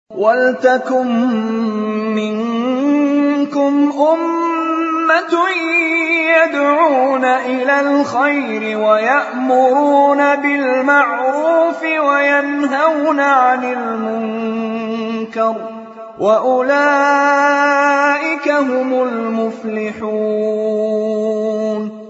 وَلْتَكُن مِّنكُمْ أُمَّةٌ يَدْعُونَ إِلَى الْخَيْرِ وَيَأْمُرُونَ بِالْمَعْرُوفِ وَيَنْهَوْنَ عَنِ الْمُنكَرِ ۚ وَأُولَٰئِكَ هُمُ الْمُفْلِحُونَ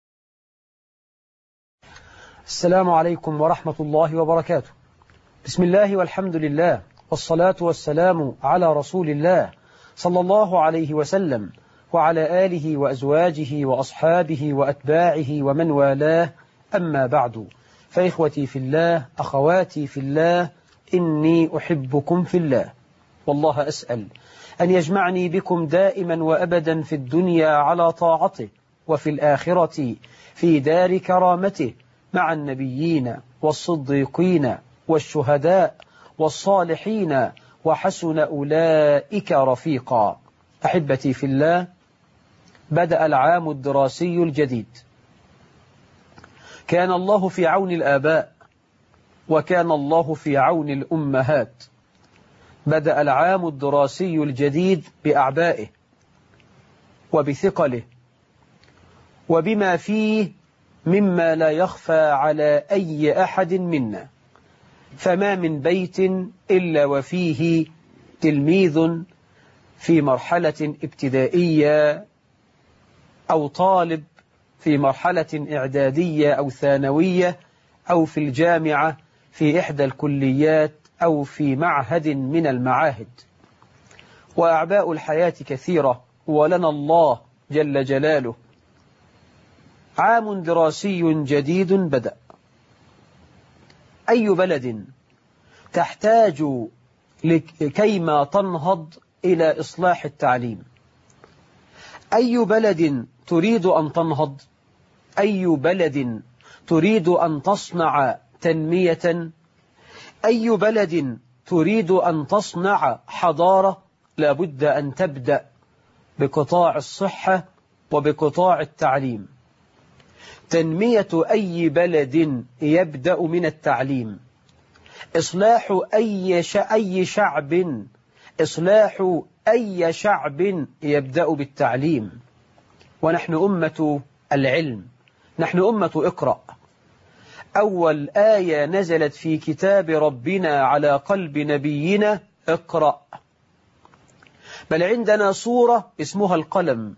السلام عليكم ورحمة الله وبركاته بسم الله والحمد لله والصلاة والسلام على رسول الله صلى الله عليه وسلم وعلى آله وأزواجه وأصحابه وأتباعه ومن والاه أما بعد فإخوتي في الله أخواتي في الله إني أحبكم في الله والله أسأل أن يجمعني بكم دائما وأبدا في الدنيا على طاعته وفي الآخرة في دار كرامته مع النبيين والصديقين والشهداء والصالحين وحسن أولئك رفيقا أحبتي في الله بدأ العام الدراسي الجديد كان الله في عون الآباء وكان الله في عون الأمهات بدأ العام الدراسي الجديد بأعبائه وبثقله وبما فيه مما لا يخفى على أي أحد منا فما من بيت إلا وفيه تلميذ في مرحلة ابتدائية أو طالب في مرحلة إعدادية أو ثانوية أو في الجامعة في إحدى الكليات أو في معهد من المعاهد وأعباء الحياة كثيرة ولنا الله جل جلاله عام دراسي جديد بدأ أي بلد تحتاج لكيما تنهض إلى إصلاح التعليم أي بلد تريد أن تنهض أي بلد تريد أن تصنع تنمية أي بلد تريد أن تصنع حضارة لابد أن تبدأ بقطاع الصحة وبقطاع التعليم تنمية أي بلد يبدأ من التعليم إصلاح أي أي شعب إصلاح أي شعب يبدأ بالتعليم ونحن أمة العلم نحن أمة اقرأ أول آية نزلت في كتاب ربنا على قلب نبينا اقرأ بل عندنا صورة اسمها القلم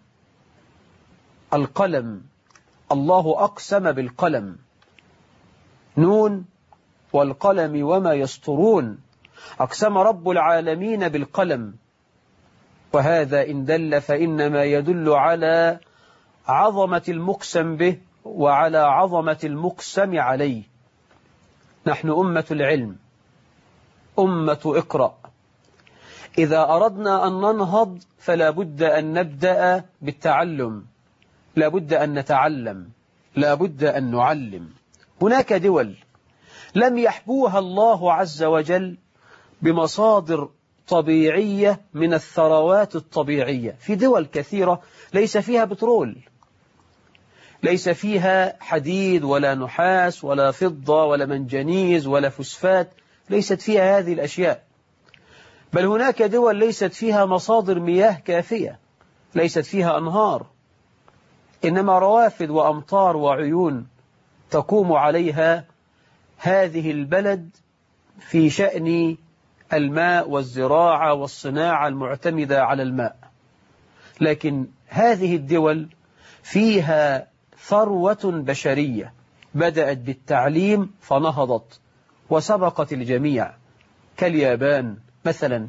القلم الله أقسم بالقلم نون والقلم وما يسطرون أقسم رب العالمين بالقلم وهذا إن دل فإنما يدل على عظمة المقسم به وعلى عظمة المقسم عليه نحن أمة العلم أمة اقرأ إذا أردنا أن ننهض فلا بد أن نبدأ بالتعلم لا بد أن نتعلم لا بد أن نعلم هناك دول لم يحبوها الله عز وجل بمصادر طبيعية من الثروات الطبيعية في دول كثيرة ليس فيها بترول ليس فيها حديد ولا نحاس ولا فضة ولا منجنيز ولا فسفات ليست فيها هذه الأشياء بل هناك دول ليست فيها مصادر مياه كافية ليست فيها أنهار إنما روافد وأمطار وعيون تقوم عليها هذه البلد في شأن الماء والزراعة والصناعة المعتمدة على الماء لكن هذه الدول فيها ثروة بشرية بدأت بالتعليم فنهضت وسبقت الجميع كاليابان مثلا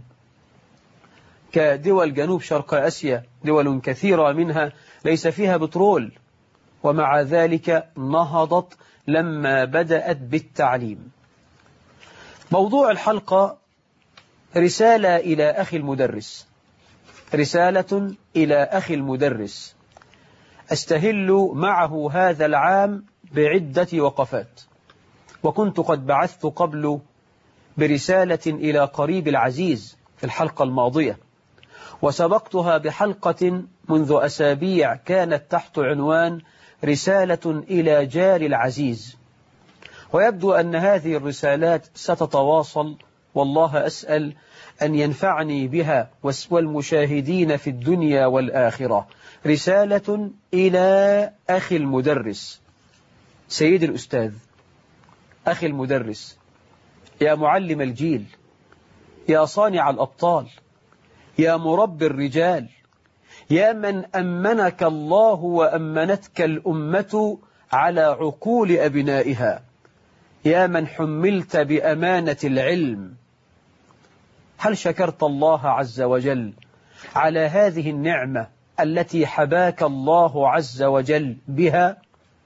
كدول جنوب شرق أسيا دول كثيرة منها ليس فيها بترول ومع ذلك نهضت لما بدأت بالتعليم موضوع الحلقة رسالة إلى أخي المدرس رسالة إلى أخي المدرس أستهل معه هذا العام بعدة وقفات وكنت قد بعثت قبل برسالة إلى قريب العزيز في الحلقة الماضية وسبقتها بحلقة منذ أسابيع كانت تحت عنوان رسالة إلى جار العزيز ويبدو أن هذه الرسالات ستتواصل والله أسأل أن ينفعني بها والمشاهدين في الدنيا والآخرة رسالة إلى أخي المدرس سيد الأستاذ أخي المدرس يا معلم الجيل يا صانع الأبطال يا مربي الرجال يا من أمنك الله وأمنتك الأمة على عقول أبنائها يا من حملت بأمانة العلم هل شكرت الله عز وجل على هذه النعمة التي حباك الله عز وجل بها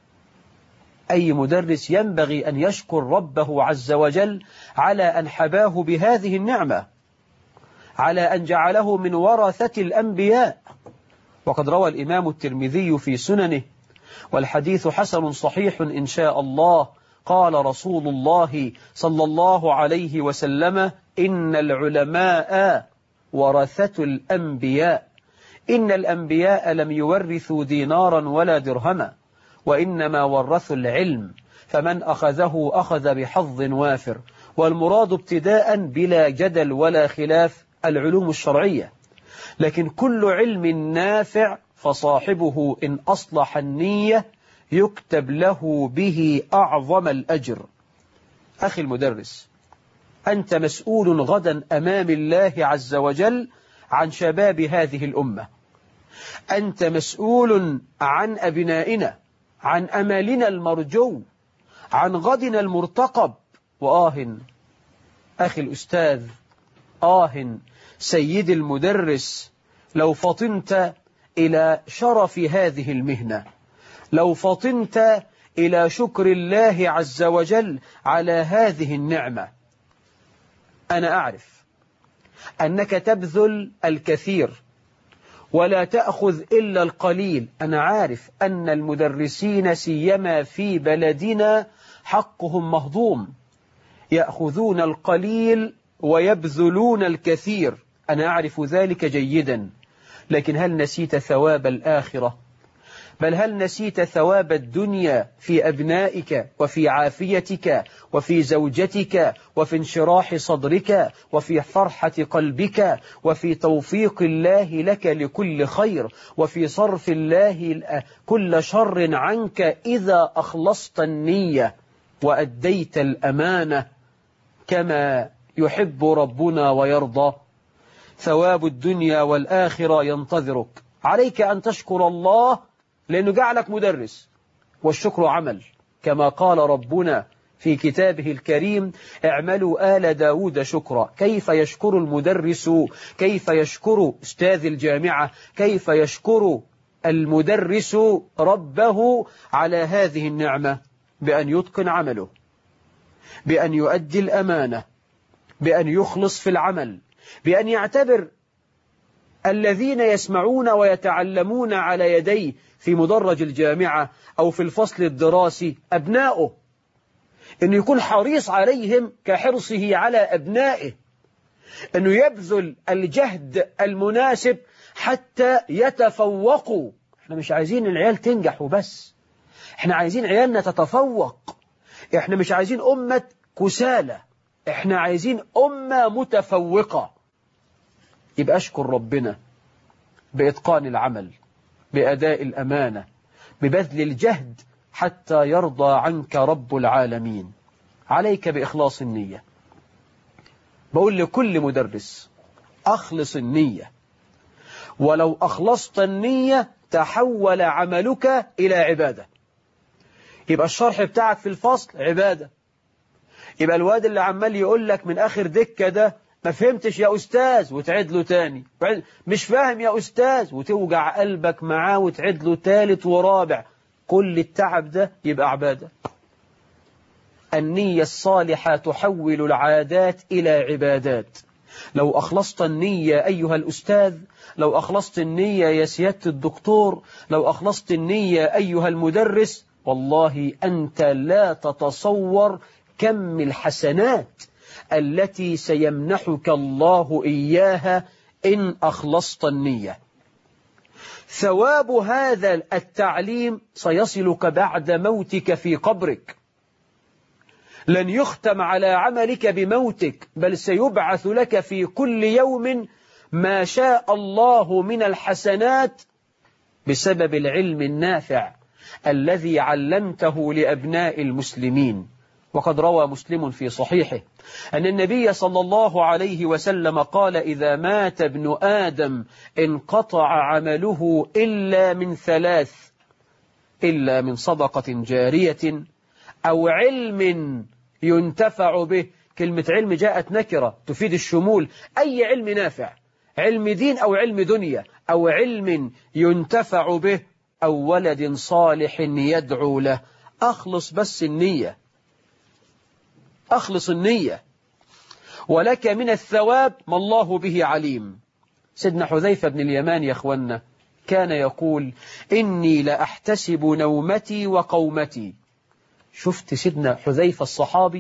أي مدرس ينبغي أن يشكر ربه عز وجل على أن حباه بهذه النعمة على أن جعله من ورثة الأنبياء وقد روى الإمام الترمذي في سننه والحديث حسن صحيح إن شاء الله قال رسول الله صلى الله عليه وسلم إن العلماء ورثة الأنبياء إن الأنبياء لم يورثوا دينارا ولا درهما وإنما ورثوا العلم فمن أخذه أخذ بحظ وافر والمراد ابتداء بلا جدل ولا خلاف العلوم الشرعية لكن كل علم نافع فصاحبه إن أصلح النية يكتب له به أعظم الأجر أخي المدرس أنت مسؤول غدا أمام الله عز وجل عن شباب هذه الأمة أنت مسؤول عن أبنائنا عن أمالنا المرجو عن غدنا المرتقب وآه أخي الأستاذ آه سيد المدرس لو فطنت إلى شرف هذه المهنة لو فطنت إلى شكر الله عز وجل على هذه النعمة أنا أعرف أنك تبذل الكثير ولا تأخذ إلا القليل أنا عارف أن المدرسين سيما في بلدنا حقهم مهضوم يأخذون القليل ويبذلون الكثير أنا أعرف ذلك جيدا لكن هل نسيت ثواب الآخرة بل هل نسيت ثواب الدنيا في أبنائك وفي عافيتك وفي زوجتك وفي انشراح صدرك وفي فرحة قلبك وفي توفيق الله لك لكل خير وفي صرف الله كل شر عنك إذا أخلصت النية وأديت الأمانة كما يحب ربنا ويرضى ثواب الدنيا والآخرة ينتظرك عليك أن تشكر الله لأنه جعلك مدرس والشكر عمل كما قال ربنا في كتابه الكريم اعملوا آل داود شكرا كيف يشكر المدرس كيف يشكر استاذ الجامعة كيف يشكر المدرس ربه على هذه النعمة بأن يتقن عمله بأن يؤدي الأمانة بأن يخلص في العمل بأن يعتبر الذين يسمعون ويتعلمون على يديه في مدرج الجامعة أو في الفصل الدراسي أبناؤه أنه يكون حريص عليهم كحرصه على أبنائه أنه يبذل الجهد المناسب حتى يتفوقوا احنا مش عايزين العيال تنجح وبس احنا عايزين عيالنا تتفوق احنا مش عايزين أمة كسالى احنا عايزين أمة متفوقة يبقى أشكر ربنا بإتقان العمل بأداء الأمانة ببذل الجهد حتى يرضى عنك رب العالمين عليك بإخلاص النية بقول لكل مدرس أخلص النية ولو أخلصت النية تحول عملك إلى عبادة يبقى الشرح بتاعك في الفصل عبادة يبقى الواد اللي عمال يقول لك من آخر دكة ده ما فهمتش يا أستاذ وتعيد له تاني مش فاهم يا أستاذ وتوجع قلبك معاه وتعيد له تالت ورابع كل التعب ده يبقى عبادة النية الصالحة تحول العادات إلى عبادات لو أخلصت النية أيها الأستاذ لو أخلصت النية يا سيادة الدكتور لو أخلصت النية أيها المدرس والله أنت لا تتصور كم الحسنات التي سيمنحك الله إياها إن أخلصت النية ثواب هذا التعليم سيصلك بعد موتك في قبرك لن يختم على عملك بموتك بل سيبعث لك في كل يوم ما شاء الله من الحسنات بسبب العلم النافع الذي علمته لأبناء المسلمين وقد روى مسلم في صحيحه أن النبي صلى الله عليه وسلم قال إذا مات ابن آدم انقطع عمله إلا من ثلاث إلا من صدقة جارية أو علم ينتفع به كلمة علم جاءت نكرة تفيد الشمول أي علم نافع علم دين أو علم دنيا أو علم ينتفع به أو ولد صالح يدعو له أخلص بس النية أخلص النية ولك من الثواب ما الله به عليم سيدنا حذيفة بن اليمان يا أخوانا كان يقول إني لأحتسب نومتي وقومتي شفت سيدنا حذيفة الصحابي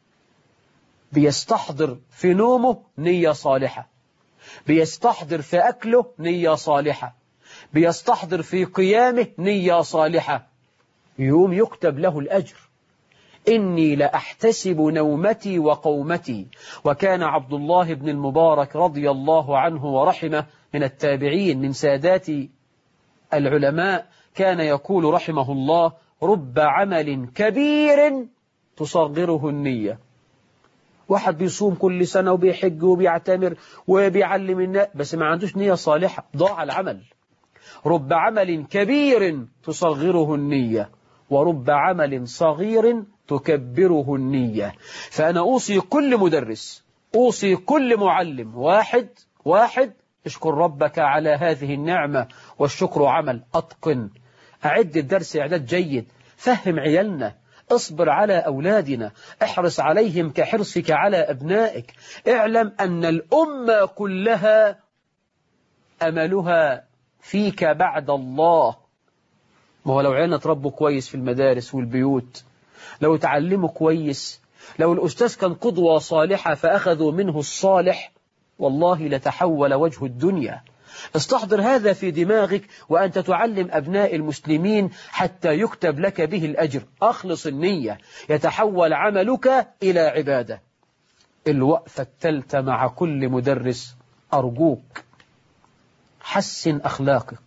بيستحضر في نومه نية صالحة بيستحضر في أكله نية صالحة بيستحضر في قيامه نية صالحة يوم يكتب له الأجر إني لأحتسب نومتي وقومتي وكان عبد الله بن المبارك رضي الله عنه ورحمه من التابعين من سادات العلماء كان يقول رحمه الله رب عمل كبير تصغره النية واحد بيصوم كل سنة وبيحج وبيعتمر وبيعلم الناس بس ما عندوش نية صالحة ضاع العمل رب عمل كبير تصغره النية ورب عمل صغير تكبره النية فأنا أوصي كل مدرس أوصي كل معلم واحد واحد اشكر ربك على هذه النعمة والشكر عمل أتقن أعد الدرس إعداد جيد فهم عيالنا اصبر على أولادنا احرص عليهم كحرصك على أبنائك اعلم أن الأمة كلها أملها فيك بعد الله ما هو لو عيالنا تربوا كويس في المدارس والبيوت لو تعلموا كويس لو الأستاذ كان قدوة صالحة فأخذوا منه الصالح والله لتحول وجه الدنيا استحضر هذا في دماغك وأنت تعلم أبناء المسلمين حتى يكتب لك به الأجر أخلص النية يتحول عملك إلى عبادة الوقفة التالتة مع كل مدرس أرجوك حسن أخلاقك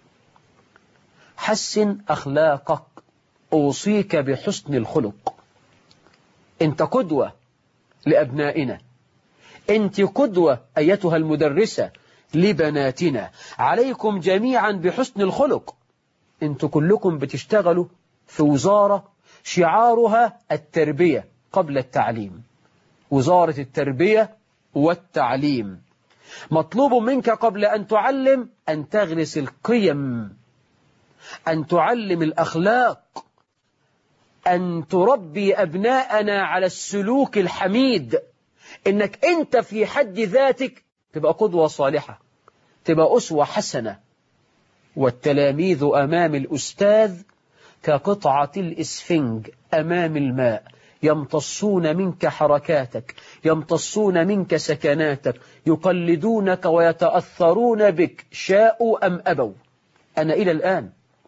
حسن أخلاقك أوصيك بحسن الخلق أنت قدوة لأبنائنا أنت قدوة أيتها المدرسة لبناتنا عليكم جميعا بحسن الخلق أنتوا كلكم بتشتغلوا في وزارة شعارها التربية قبل التعليم وزارة التربية والتعليم مطلوب منك قبل أن تعلم أن تغرس القيم أن تعلم الأخلاق أن تربي أبناءنا على السلوك الحميد إنك أنت في حد ذاتك تبقى قدوة صالحة تبقى أسوة حسنة والتلاميذ أمام الأستاذ كقطعة الإسفنج أمام الماء يمتصون منك حركاتك يمتصون منك سكناتك يقلدونك ويتأثرون بك شاءوا أم أبوا أنا إلى الآن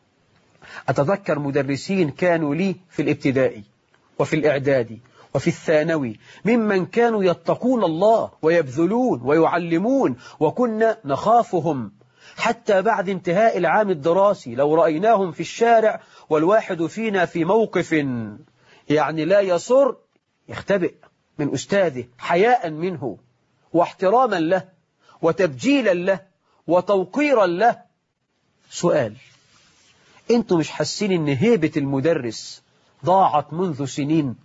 أتذكر مدرسين كانوا لي في الابتدائي وفي الإعدادي وفي الثانوي ممن كانوا يتقون الله ويبذلون ويعلمون وكنا نخافهم حتى بعد انتهاء العام الدراسي لو رأيناهم في الشارع والواحد فينا في موقف يعني لا يصر يختبئ من أستاذه حياء منه واحتراما له وتبجيلا له وتوقيرا له سؤال انتوا مش حاسين ان هيبة المدرس ضاعت منذ سنين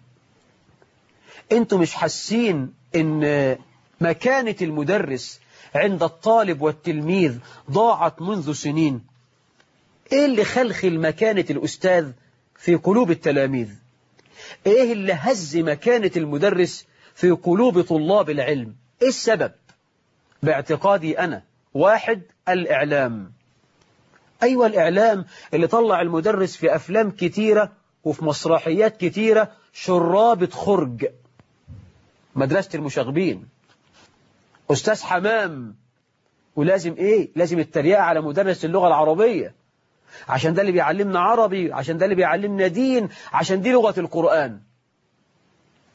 انتوا مش حاسين ان مكانة المدرس عند الطالب والتلميذ ضاعت منذ سنين ايه اللي خلخل مكانة الأستاذ في قلوب التلاميذ ايه اللي هز مكانة المدرس في قلوب طلاب العلم ايه السبب باعتقادي أنا واحد الإعلام أيوة الإعلام اللي طلع المدرس في أفلام كتيرة وفي مسرحيات كتيرة شرابة خرج مدرسة المشاغبين أستاذ حمام ولازم إيه لازم التريقة على مدرس اللغة العربية عشان ده اللي بيعلمنا عربي عشان ده اللي بيعلمنا دين عشان دي لغة القرآن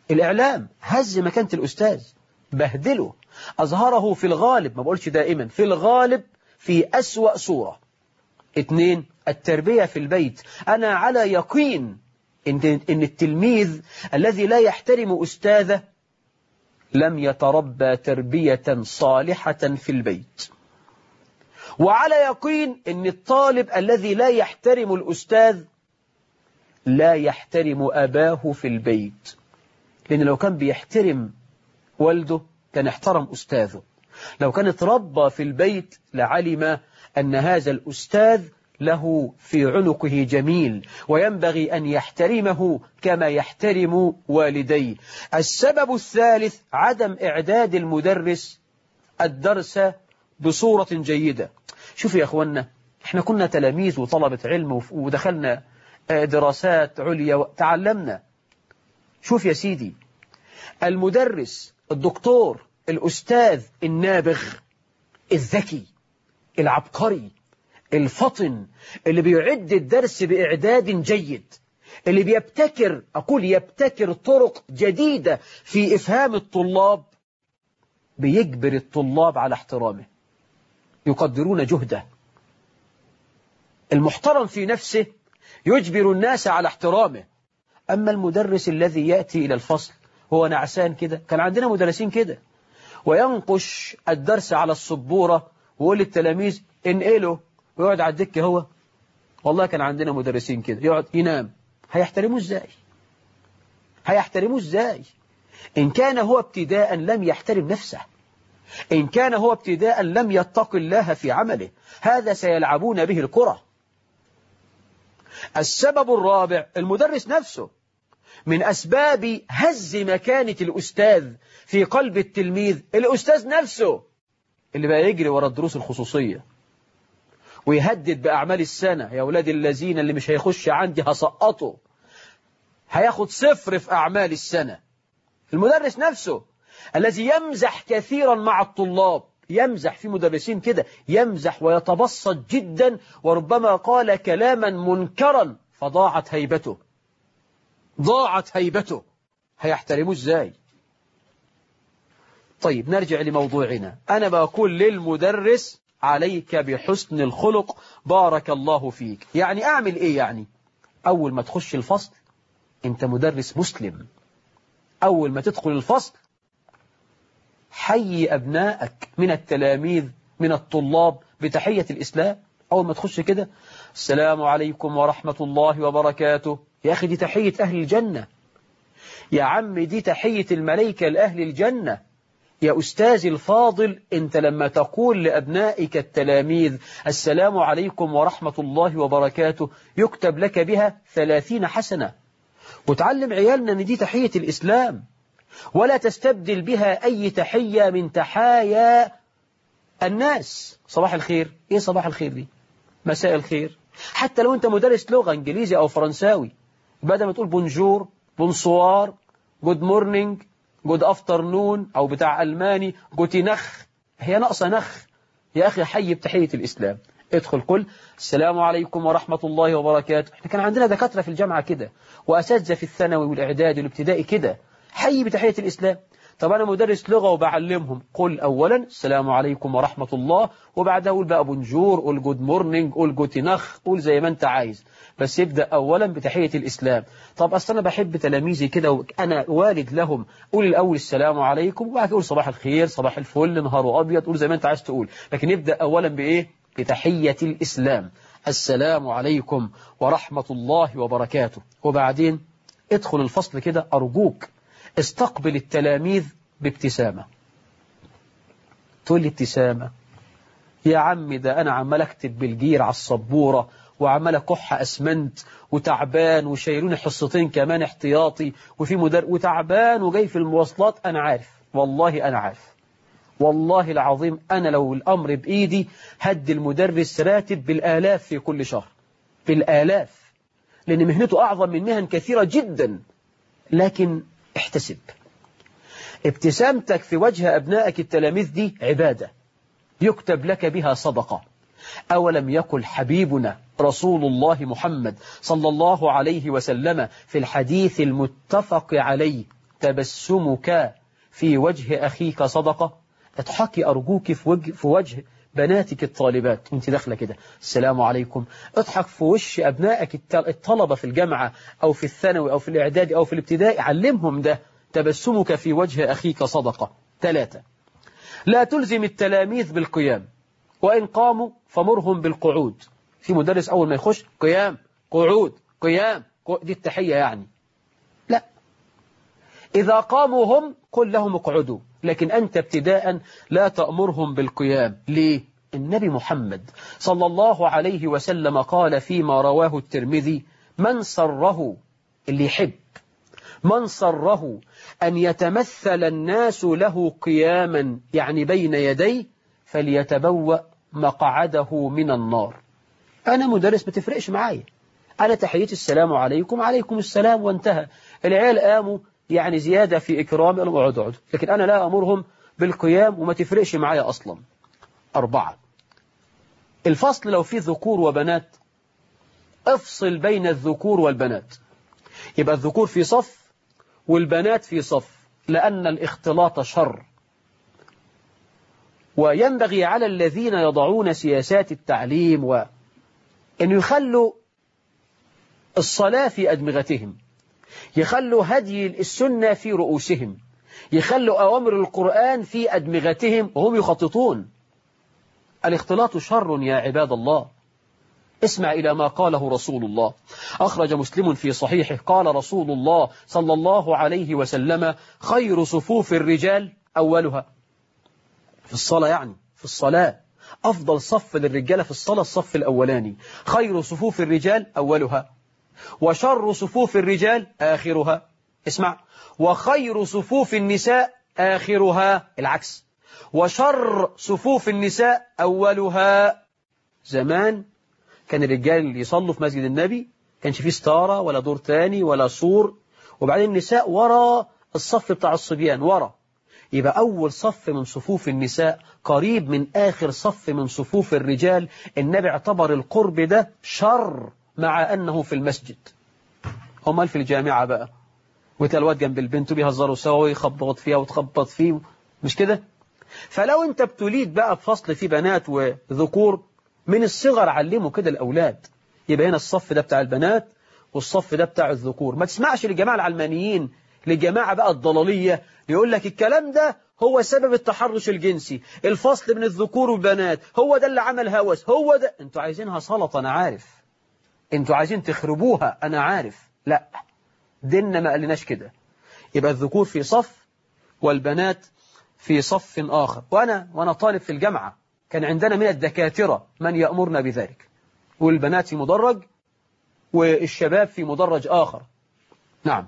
الإعلام هز مكانة الأستاذ بهدله أظهره في الغالب ما بقولش دائما في الغالب في أسوأ صورة اثنين التربية في البيت أنا على يقين إن, إن التلميذ الذي لا يحترم أستاذه لم يتربى تربية صالحة في البيت وعلى يقين أن الطالب الذي لا يحترم الأستاذ لا يحترم أباه في البيت لأن لو كان بيحترم والده كان احترم أستاذه لو كان اتربى في البيت لعلم أن هذا الأستاذ له في عنقه جميل وينبغي أن يحترمه كما يحترم والديه السبب الثالث عدم إعداد المدرس الدرس بصورة جيدة شوفوا يا أخوانا احنا كنا تلاميذ وطلبة علم ودخلنا دراسات عليا تعلمنا شوف يا سيدي المدرس الدكتور الأستاذ النابغ الذكي العبقري الفطن اللي بيعد الدرس بإعداد جيد اللي بيبتكر أقول يبتكر طرق جديدة في إفهام الطلاب بيجبر الطلاب على احترامه يقدرون جهده المحترم في نفسه يجبر الناس على احترامه أما المدرس الذي يأتي إلى الفصل هو نعسان كده كان عندنا مدرسين كده وينقش الدرس على السبورة ويقول للتلاميذ انقله ويقعد على الدكة هو والله كان عندنا مدرسين كده يقعد ينام هيحترموه ازاي هيحترموه ازاي إن كان هو ابتداء لم يحترم نفسه إن كان هو ابتداء لم يتق الله في عمله هذا سيلعبون به الكرة السبب الرابع المدرس نفسه من أسباب هز مكانة الأستاذ في قلب التلميذ الأستاذ نفسه اللي بقى يجري ورا الدروس الخصوصية ويهدد بأعمال السنة يا أولاد الذين اللي مش هيخش عندي هسقطه هياخد صفر في أعمال السنة المدرس نفسه الذي يمزح كثيرا مع الطلاب يمزح في مدرسين كده يمزح ويتبسط جدا وربما قال كلاما منكرا فضاعت هيبته ضاعت هيبته هيحترموه ازاي طيب نرجع لموضوعنا أنا بقول للمدرس عليك بحسن الخلق بارك الله فيك يعني أعمل إيه يعني أول ما تخش الفصل أنت مدرس مسلم أول ما تدخل الفصل حي أبنائك من التلاميذ من الطلاب بتحية الإسلام أول ما تخش كده السلام عليكم ورحمة الله وبركاته يا أخي دي تحية أهل الجنة يا عم دي تحية الملائكة لأهل الجنة يا أستاذي الفاضل أنت لما تقول لأبنائك التلاميذ السلام عليكم ورحمة الله وبركاته يكتب لك بها ثلاثين حسنة وتعلم عيالنا أن دي تحية الإسلام ولا تستبدل بها أي تحية من تحايا الناس صباح الخير إيه صباح الخير دي مساء الخير حتى لو أنت مدرس لغة إنجليزي أو فرنساوي بدل ما تقول بونجور بونسوار جود مورنينج جود افترنون أو بتاع ألماني جوتي نخ هي ناقصة نخ يا أخي حي بتحية الإسلام ادخل قل السلام عليكم ورحمة الله وبركاته احنا كان عندنا دكاترة في الجامعة كده وأساتذة في الثانوي والإعدادي والابتدائي كده حي بتحية الإسلام طب أنا مدرس لغة وبعلمهم قل أولا السلام عليكم ورحمة الله وبعدها قول بقى بونجور قول جود مورنينج قول جوتي نخ قول زي ما أنت عايز بس يبدأ أولا بتحية الإسلام طب أصل أنا بحب تلاميذي كده وأنا والد لهم قول الأول السلام عليكم وبعد قول صباح الخير صباح الفل نهار أبيض قول زي ما أنت عايز تقول لكن يبدأ أولا بإيه بتحية الإسلام السلام عليكم ورحمة الله وبركاته وبعدين ادخل الفصل كده أرجوك استقبل التلاميذ بابتسامة تقول لي ابتسامة يا عم ده أنا عمال أكتب بالجير على السبورة وعمال أكح أسمنت وتعبان وشايلوني حصتين كمان احتياطي وفي مدر وتعبان وجاي في المواصلات أنا عارف والله أنا عارف والله العظيم أنا لو الأمر بإيدي هدي المدرس راتب بالآلاف في كل شهر بالآلاف لأن مهنته أعظم من مهن كثيرة جدا لكن احتسب ابتسامتك في وجه أبنائك التلاميذ دي عبادة يكتب لك بها صدقة أولم يقل حبيبنا رسول الله محمد صلى الله عليه وسلم في الحديث المتفق عليه تبسمك في وجه أخيك صدقة اضحكي أرجوك في وجه, في وجه بناتك الطالبات وانت داخله كده السلام عليكم اضحك في وش أبنائك الطلبة في الجامعة أو في الثانوي أو في الإعدادي أو في الابتدائي علمهم ده تبسمك في وجه أخيك صدقة ثلاثة لا تلزم التلاميذ بالقيام وإن قاموا فمرهم بالقعود في مدرس أول ما يخش قيام قعود قيام دي التحية يعني لا إذا قاموا هم قل لهم اقعدوا لكن أنت ابتداء لا تأمرهم بالقيام ليه؟ النبي محمد صلى الله عليه وسلم قال فيما رواه الترمذي من سره اللي يحب من سره أن يتمثل الناس له قياما يعني بين يديه فليتبوأ مقعده من النار أنا مدرس بتفرقش معايا أنا تحية السلام عليكم عليكم السلام وانتهى العيال قاموا يعني زيادة في إكرام قالوا اقعدوا اقعدوا لكن أنا لا أمرهم بالقيام وما تفرقش معايا أصلا أربعة الفصل لو فيه ذكور وبنات افصل بين الذكور والبنات يبقى الذكور في صف والبنات في صف لأن الاختلاط شر وينبغي على الذين يضعون سياسات التعليم وأن يخلوا الصلاة في أدمغتهم يخلوا هدي السنة في رؤوسهم يخلوا أوامر القرآن في أدمغتهم وهم يخططون الاختلاط شر يا عباد الله اسمع إلى ما قاله رسول الله أخرج مسلم في صحيحه قال رسول الله صلى الله عليه وسلم خير صفوف الرجال أولها في الصلاة يعني في الصلاة أفضل صف للرجالة في الصلاة الصف الأولاني خير صفوف الرجال أولها وشر صفوف الرجال آخرها اسمع وخير صفوف النساء آخرها العكس وشر صفوف النساء أولها زمان كان الرجال اللي يصلوا في مسجد النبي كانش فيه ستارة ولا دور تاني ولا سور وبعدين النساء ورا الصف بتاع الصبيان ورا يبقى أول صف من صفوف النساء قريب من آخر صف من صفوف الرجال النبي اعتبر القرب ده شر مع أنه في المسجد هم في الجامعة بقى وتلوات جنب البنت وبيهزروا سوا ويخبط فيها وتخبط فيه مش كده فلو انت ابتليت بقى بفصل فيه بنات وذكور من الصغر علموا كده الأولاد يبقى هنا الصف ده بتاع البنات والصف ده بتاع الذكور ما تسمعش للجماعة العلمانيين للجماعة بقى الضلالية يقول لك الكلام ده هو سبب التحرش الجنسي الفصل بين الذكور والبنات هو ده اللي عمل هوس هو ده انتوا عايزينها سلطة أنا عارف انتوا عايزين تخربوها أنا عارف لا ديننا ما قالناش كده يبقى الذكور في صف والبنات في صف آخر وأنا وأنا طالب في الجامعة كان عندنا من الدكاترة من يأمرنا بذلك والبنات في مدرج والشباب في مدرج آخر نعم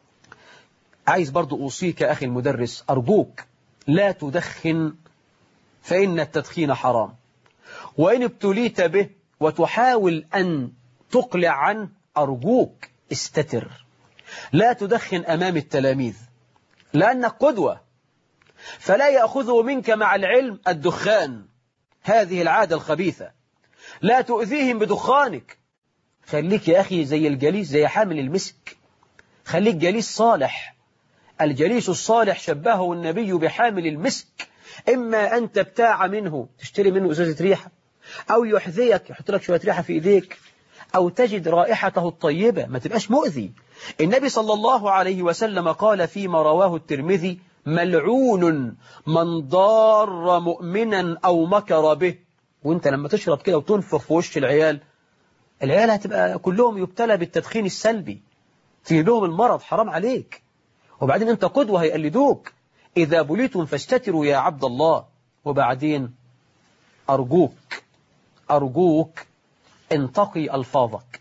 عايز برضو أوصيك أخي المدرس أرجوك لا تدخن فإن التدخين حرام وإن ابتليت به وتحاول أن تقلع عنه أرجوك استتر لا تدخن أمام التلاميذ لأنك قدوة فلا يأخذه منك مع العلم الدخان هذه العادة الخبيثة لا تؤذيهم بدخانك خليك يا أخي زي الجليس زي حامل المسك خليك جليس صالح الجليس الصالح شبهه النبي بحامل المسك إما أن تبتاع منه تشتري منه إزازة ريحة أو يحذيك يحط لك شوية ريحة في إيديك أو تجد رائحته الطيبة ما تبقاش مؤذي النبي صلى الله عليه وسلم قال فيما رواه الترمذي ملعون من ضار مؤمنا أو مكر به وانت لما تشرب كده وتنفخ في وش العيال العيال هتبقى كلهم يبتلى بالتدخين السلبي في لهم المرض حرام عليك وبعدين انت قدوة هيقلدوك إذا بليتم فاستتروا يا عبد الله وبعدين أرجوك أرجوك انتقي ألفاظك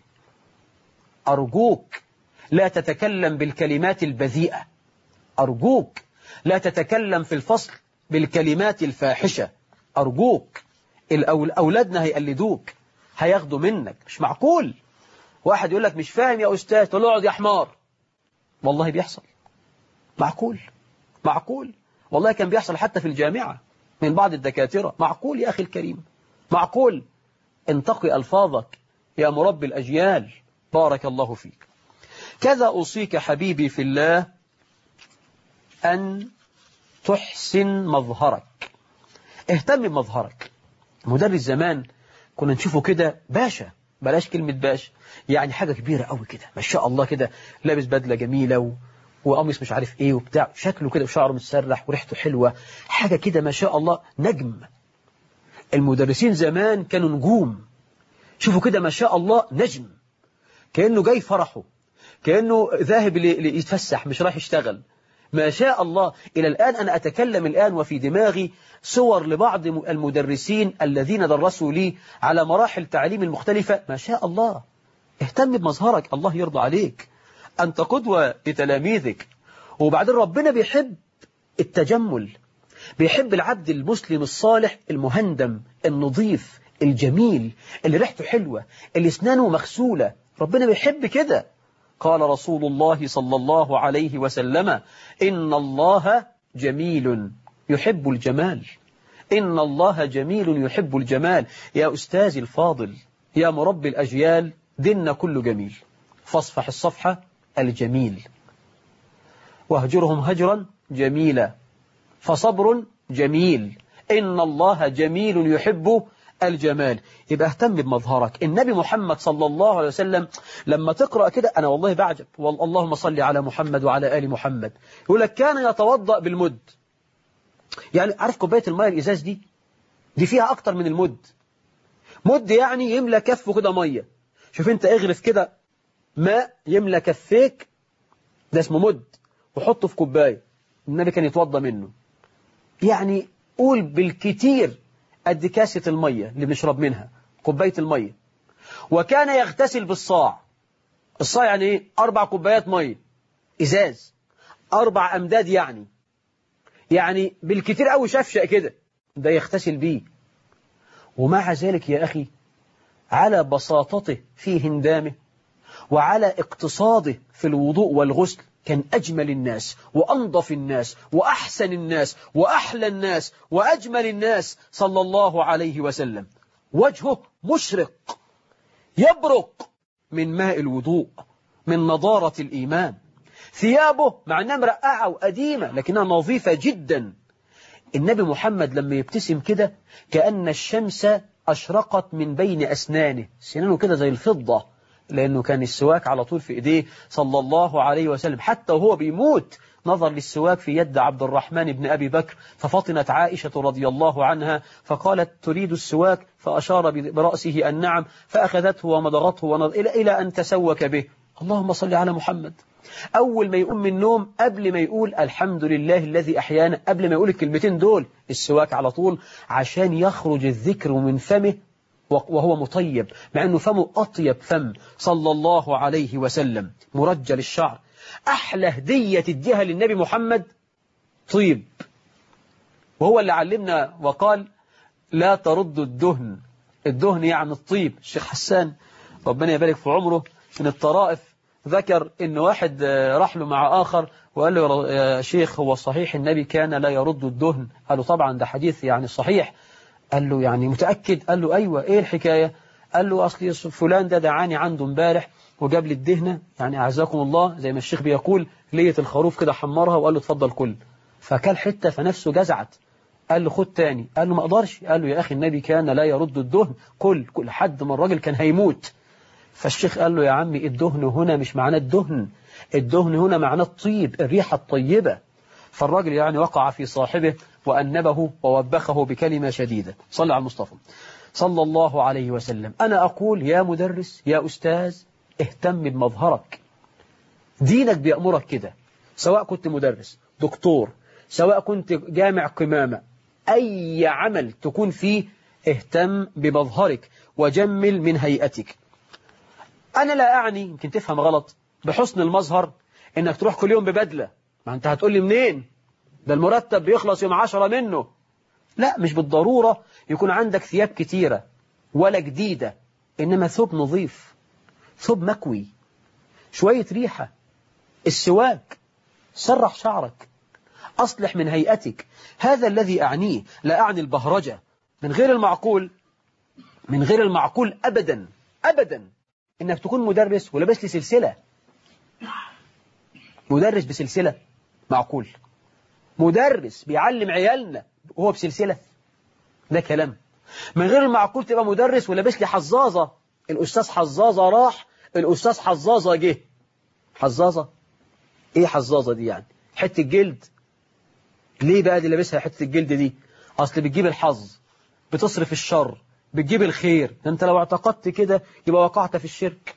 أرجوك لا تتكلم بالكلمات البذيئة أرجوك لا تتكلم في الفصل بالكلمات الفاحشة أرجوك أولادنا هيقلدوك هياخدوا منك مش معقول واحد يقول لك مش فاهم يا أستاذ تقول له اقعد يا حمار والله بيحصل معقول معقول والله كان بيحصل حتى في الجامعة من بعض الدكاترة معقول يا أخي الكريم معقول انتقي ألفاظك يا مربي الأجيال بارك الله فيك كذا أوصيك حبيبي في الله أن تحسن مظهرك اهتم بمظهرك مدرس زمان كنا نشوفه كده باشا بلاش كلمة باشا يعني حاجة كبيرة قوي كده ما شاء الله كده لابس بدلة جميلة و... وقميص مش عارف ايه وبتاع شكله كده وشعره متسرح وريحته حلوة حاجة كده ما شاء الله نجم المدرسين زمان كانوا نجوم شوفوا كده ما شاء الله نجم كأنه جاي فرحه كأنه ذاهب ليتفسح مش رايح يشتغل ما شاء الله إلى الآن أنا أتكلم الآن وفي دماغي صور لبعض المدرسين الذين درسوا لي على مراحل تعليم المختلفة ما شاء الله اهتم بمظهرك الله يرضى عليك أنت قدوة لتلاميذك وبعدين ربنا بيحب التجمل بيحب العبد المسلم الصالح المهندم النظيف الجميل اللي ريحته حلوة اللي اسنانه مغسولة ربنا بيحب كده قال رسول الله صلى الله عليه وسلم إن الله جميل يحب الجمال إن الله جميل يحب الجمال يا أستاذي الفاضل يا مربي الأجيال ديننا كله جميل فاصفح الصفحة الجميل واهجرهم هجرا جميلا فصبر جميل إن الله جميل يحب الجمال يبقى اهتم بمظهرك النبي محمد صلى الله عليه وسلم لما تقرأ كده أنا والله بعجب اللهم صل على محمد وعلى آل محمد يقول لك كان يتوضأ بالمد يعني عارف كوباية الماء الإزاز دي دي فيها أكتر من المد مد يعني يملى كفه كده مية شوف انت اغرف كده ماء يملى كفيك ده اسمه مد وحطه في كوباية النبي كان يتوضى منه يعني قول بالكتير قد كاسة المية اللي بنشرب منها كوباية المية وكان يغتسل بالصاع الصاع يعني ايه أربع كوبايات مية إزاز أربع أمداد يعني يعني بالكتير قوي شفشق كده ده يغتسل بيه ومع ذلك يا أخي على بساطته في هندامه وعلى اقتصاده في الوضوء والغسل كان أجمل الناس وأنظف الناس وأحسن الناس وأحلى الناس وأجمل الناس صلى الله عليه وسلم وجهه مشرق يبرق من ماء الوضوء من نضارة الإيمان ثيابه مع أنها مرقعة وقديمة لكنها نظيفة جدا النبي محمد لما يبتسم كده كأن الشمس أشرقت من بين أسنانه سنانه كده زي الفضة لأنه كان السواك على طول في إيديه صلى الله عليه وسلم حتى وهو بيموت نظر للسواك في يد عبد الرحمن بن أبي بكر ففطنت عائشة رضي الله عنها فقالت تريد السواك فأشار برأسه النعم فأخذته ومضغته ونظر إلى, إلى أن تسوك به اللهم صل على محمد أول ما يقوم من النوم قبل ما يقول الحمد لله الذي أحيانا قبل ما يقول الكلمتين دول السواك على طول عشان يخرج الذكر من فمه وهو مطيب مع أنه فمه أطيب فم صلى الله عليه وسلم مرجل الشعر أحلى هدية تديها للنبي محمد طيب وهو اللي علمنا وقال لا ترد الدهن الدهن يعني الطيب الشيخ حسان ربنا يبارك في عمره من الطرائف ذكر ان واحد راح له مع آخر وقال له يا شيخ هو صحيح النبي كان لا يرد الدهن قال له طبعا ده حديث يعني صحيح قال له يعني متأكد قال له أيوة إيه الحكاية قال له أصلي فلان ده دعاني عنده امبارح وجاب لي الدهنة يعني أعزكم الله زي ما الشيخ بيقول لية الخروف كده حمرها وقال له اتفضل كل فكل حتة فنفسه جزعت قال له خد تاني قال له ما اقدرش قال له يا أخي النبي كان لا يرد الدهن كل كل حد من الراجل كان هيموت فالشيخ قال له يا عمي الدهن هنا مش معناه الدهن الدهن هنا معناه الطيب الريحة الطيبة فالراجل يعني وقع في صاحبه وأنبه ووبخه بكلمة شديدة صلى على المصطفى صلى الله عليه وسلم أنا أقول يا مدرس يا أستاذ اهتم بمظهرك دينك بيأمرك كده سواء كنت مدرس دكتور سواء كنت جامع قمامة أي عمل تكون فيه اهتم بمظهرك وجمل من هيئتك أنا لا أعني يمكن تفهم غلط بحسن المظهر إنك تروح كل يوم ببدلة ما أنت هتقول لي منين ده المرتب بيخلص يوم عشرة منه لا مش بالضرورة يكون عندك ثياب كتيرة ولا جديدة إنما ثوب نظيف ثوب مكوي شوية ريحة السواك سرح شعرك أصلح من هيئتك هذا الذي أعنيه لا أعني البهرجة من غير المعقول من غير المعقول أبدا أبدا إنك تكون مدرس ولابس لي سلسلة مدرس بسلسلة معقول مدرس بيعلم عيالنا وهو بسلسلة ده كلام من غير المعقول تبقى مدرس ولابس لي حظاظة الأستاذ حظاظة راح الأستاذ حظاظة جه حظاظة إيه حظاظة دي يعني حتة جلد ليه بقى دي لابسها حتة الجلد دي أصل بتجيب الحظ بتصرف الشر بتجيب الخير أنت لو اعتقدت كده يبقى وقعت في الشرك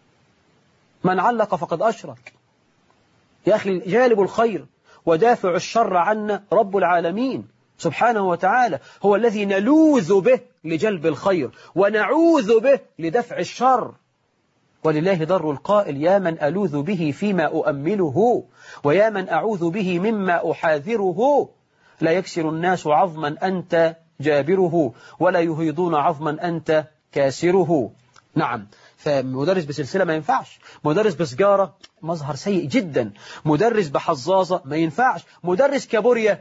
من علق فقد أشرك يا أخي جالب الخير ودافع الشر عنا رب العالمين سبحانه وتعالى هو الذي نلوذ به لجلب الخير ونعوذ به لدفع الشر ولله در القائل يا من ألوذ به فيما أؤمله ويا من أعوذ به مما أحاذره لا يكسر الناس عظما أنت جابره ولا يهيضون عظما أنت كاسره نعم فمدرس بسلسلة ما ينفعش مدرس بسجارة مظهر سيء جدا مدرس بحظاظة ما ينفعش مدرس كابوريا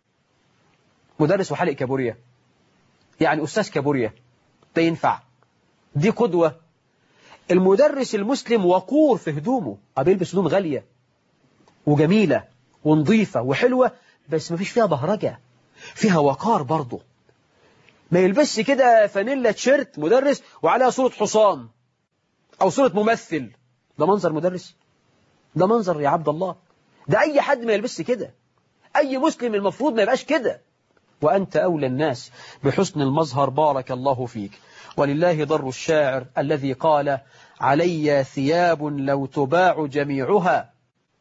مدرس وحلق كابوريا يعني أستاذ كابوريا ده ينفع دي قدوة المدرس المسلم وقور في هدومه بيلبس هدوم غالية وجميلة ونظيفة وحلوة بس ما فيش فيها بهرجة فيها وقار برضه ما يلبسش كده فانيلا تيشيرت مدرس وعليها صورة حصان أو صورة ممثل ده منظر مدرس ده منظر يا عبد الله ده أي حد ما يلبسش كده أي مسلم المفروض ما يبقاش كده وأنت أولى الناس بحسن المظهر بارك الله فيك ولله ضر الشاعر الذي قال علي ثياب لو تباع جميعها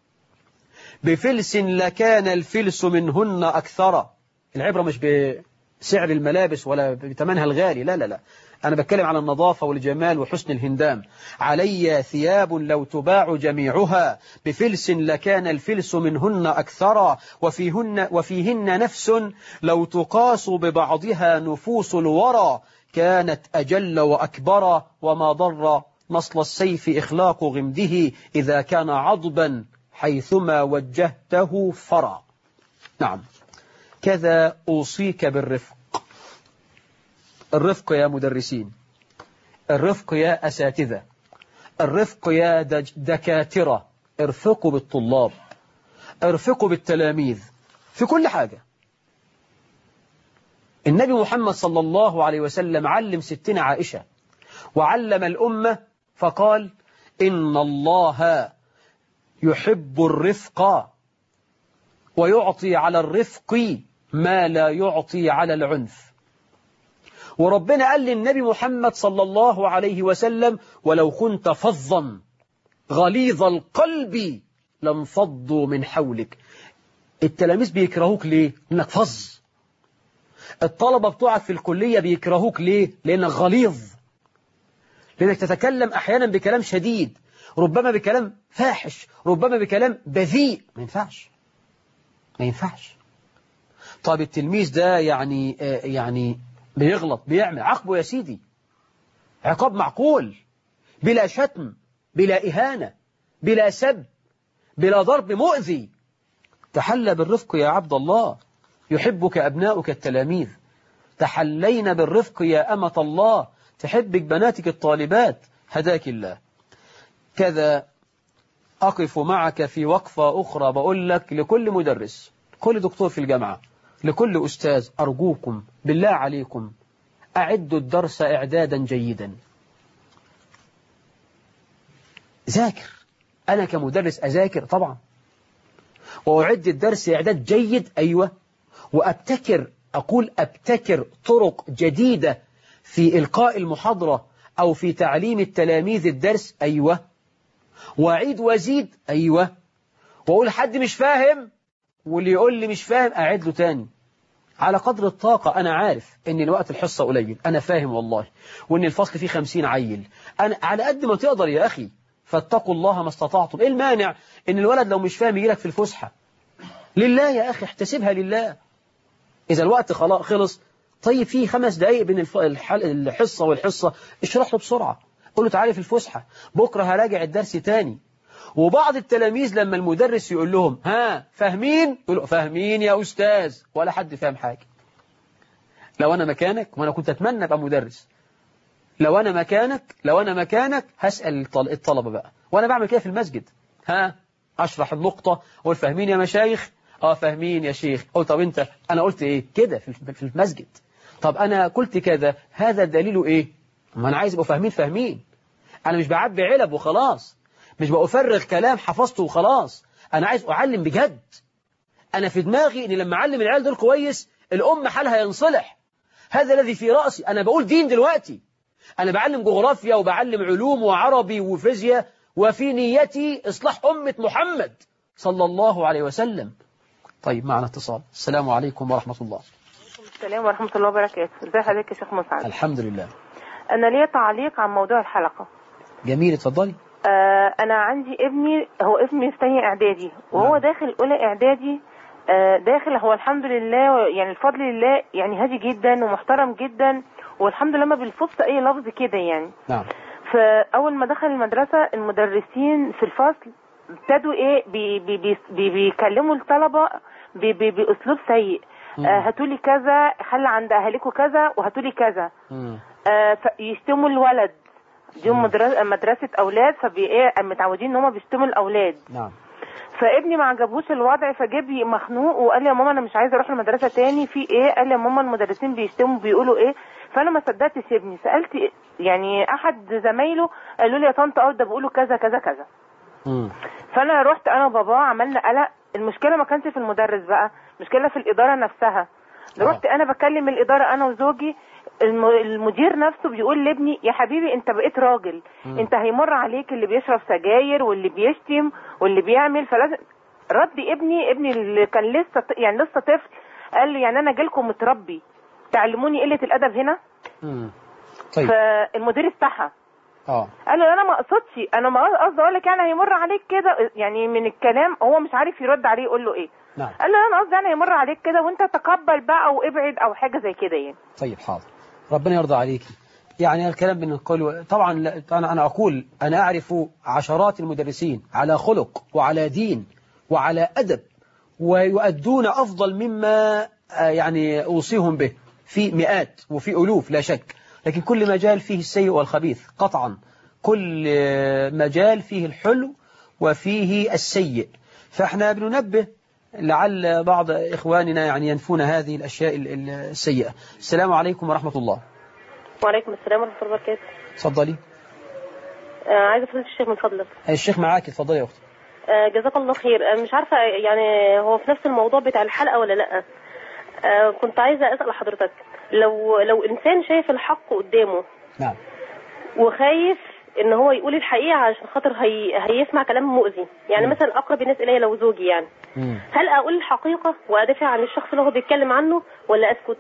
بفلس لكان الفلس منهن أكثر العبرة مش بسعر الملابس ولا بثمنها الغالي لا لا لا أنا بتكلم على النظافة والجمال وحسن الهندام علي ثياب لو تباع جميعها بفلس لكان الفلس منهن أكثر وفيهن, وفيهن نفس لو تقاس ببعضها نفوس الورى كانت أجل وأكبر وما ضر نصل السيف إخلاق غمده إذا كان عضبا حيثما وجهته فرى نعم كذا أوصيك بالرفق الرفق يا مدرسين الرفق يا أساتذة الرفق يا دكاترة ارفقوا بالطلاب ارفقوا بالتلاميذ في كل حاجة النبي محمد صلى الله عليه وسلم علم ستنا عائشة وعلم الأمة فقال إن الله يحب الرفق ويعطي على الرفق ما لا يعطي على العنف وربنا قال للنبي محمد صلى الله عليه وسلم ولو كنت فظا غليظ القلب لانفضوا من حولك التلاميذ بيكرهوك ليه؟ لأنك فظ الطلبة بتوعك في الكلية بيكرهوك ليه؟ لأنك غليظ لأنك تتكلم أحيانا بكلام شديد ربما بكلام فاحش ربما بكلام بذيء ما ينفعش ما ينفعش طب التلميذ ده يعني يعني بيغلط بيعمل عاقبه يا سيدي عقاب معقول بلا شتم بلا إهانة بلا سب بلا ضرب مؤذي تحلى بالرفق يا عبد الله يحبك أبناؤك التلاميذ تحلين بالرفق يا أمة الله تحبك بناتك الطالبات هداك الله كذا أقف معك في وقفة أخرى بقول لك لكل مدرس كل دكتور في الجامعة لكل أستاذ أرجوكم بالله عليكم أعدوا الدرس إعدادا جيدا ذاكر أنا كمدرس أذاكر طبعا وأعد الدرس إعداد جيد أيوة وأبتكر أقول أبتكر طرق جديدة في إلقاء المحاضرة أو في تعليم التلاميذ الدرس أيوة وأعيد وأزيد أيوة وأقول حد مش فاهم واللي يقول لي مش فاهم أعيد له تاني على قدر الطاقة أنا عارف أن الوقت الحصة قليل أنا فاهم والله وأن الفصل فيه خمسين عيل أنا على قد ما تقدر يا أخي فاتقوا الله ما استطعتم إيه المانع أن الولد لو مش فاهم يجيلك في الفسحة لله يا أخي احتسبها لله إذا الوقت خلاص خلص طيب فيه خمس دقايق بين الحصة والحصة اشرح له بسرعة قول له تعالي في الفسحة بكرة هراجع الدرس تاني وبعض التلاميذ لما المدرس يقول لهم ها فاهمين يقولوا فاهمين يا أستاذ ولا حد فاهم حاجة لو أنا مكانك وأنا كنت أتمنى أبقى مدرس لو أنا مكانك لو أنا مكانك هسأل الطلبة بقى وأنا بعمل كده في المسجد ها أشرح النقطة أقول فاهمين يا مشايخ اه فاهمين يا شيخ قلت طب انت انا قلت ايه كده في في المسجد طب انا قلت كذا هذا دليله ايه ما انا عايز ابقوا فاهمين فاهمين انا مش بعبي علب وخلاص مش بأفرغ كلام حفظته وخلاص انا عايز اعلم بجد انا في دماغي ان لما اعلم العيال دول كويس الام حالها ينصلح هذا الذي في رأسي انا بقول دين دلوقتي انا بعلم جغرافيا وبعلم علوم وعربي وفيزياء وفي نيتي اصلاح امة محمد صلى الله عليه وسلم طيب معنا اتصال السلام عليكم ورحمة الله السلام ورحمة الله وبركاته ازي حضرتك يا شيخ مسعد الحمد لله انا ليا تعليق عن موضوع الحلقة جميل اتفضلي آه انا عندي ابني هو ابني في ثانيه اعدادي وهو نعم. داخل اولى اعدادي آه داخل هو الحمد لله يعني الفضل لله يعني هادي جدا ومحترم جدا والحمد لله ما بيلفظش اي لفظ كده يعني نعم فاول ما دخل المدرسه المدرسين في الفصل ابتدوا ايه بي بي بي بي بيكلموا الطلبه بي بي باسلوب سيء مم. آه هاتولي كذا خلي عند اهاليكم كذا وهاتولي كذا مم. آه فيشتموا الولد دي مدرسة, مدرسة أولاد فبي إيه متعودين إن هما بيشتموا الأولاد نعم فابني ما عجبوش الوضع فجاب لي مخنوق وقال لي يا ماما أنا مش عايز أروح المدرسة تاني في إيه قال لي يا ماما المدرسين بيشتموا بيقولوا إيه فأنا ما صدقتش ابني سألت إيه؟ يعني أحد زمايله قالوا لي يا طنط أه ده بيقولوا كذا كذا كذا مم. فأنا رحت أنا وباباه عملنا قلق المشكلة ما كانش في المدرس بقى المشكلة في الإدارة نفسها آه. رحت أنا بكلم الإدارة أنا وزوجي الم- المدير نفسه بيقول لابني يا حبيبي انت بقيت راجل مم. انت هيمر عليك اللي بيشرب سجاير واللي بيشتم واللي بيعمل فلازم رد ابني ابني اللي كان لسه ط- يعني لسه طفل قال لي يعني انا جالكم متربي تعلموني قله الادب هنا مم. طيب فالمدير استحى اه قال له انا ما اقصدش انا ما قصدي اقول لك يعني هيمر عليك كده يعني من الكلام هو مش عارف يرد عليه يقول له ايه نعم قال له انا قصدي يعني هيمر عليك كده وانت تقبل بقى او ابعد او حاجه زي كده يعني طيب حاضر ربنا يرضى عليك يعني الكلام بنقول طبعا لا أنا أنا أقول أنا أعرف عشرات المدرسين على خلق وعلى دين وعلى أدب ويؤدون أفضل مما آه، يعني أوصيهم به في مئات وفي ألوف لا شك لكن كل مجال فيه السيء والخبيث قطعا كل آه، مجال فيه الحلو وفيه السيء فاحنا بننبه لعل بعض إخواننا يعني ينفون هذه الأشياء ال- ال- السيئة السلام عليكم ورحمة الله وعليكم السلام ورحمة الله وبركاته تفضلي آه عايزة فضيلة الشيخ من فضلك الشيخ معاك اتفضلي يا أختي آه جزاك الله خير آه مش عارفة يعني هو في نفس الموضوع بتاع الحلقة ولا لأ آه كنت عايزة أسأل حضرتك لو لو إنسان شايف الحق قدامه نعم وخايف ان هو يقول الحقيقة عشان خاطر هي... هيسمع كلام مؤذي يعني مم. مثلا اقرب الناس الي لو زوجي يعني مم. هل اقول الحقيقة وادافع عن الشخص اللي هو بيتكلم عنه ولا اسكت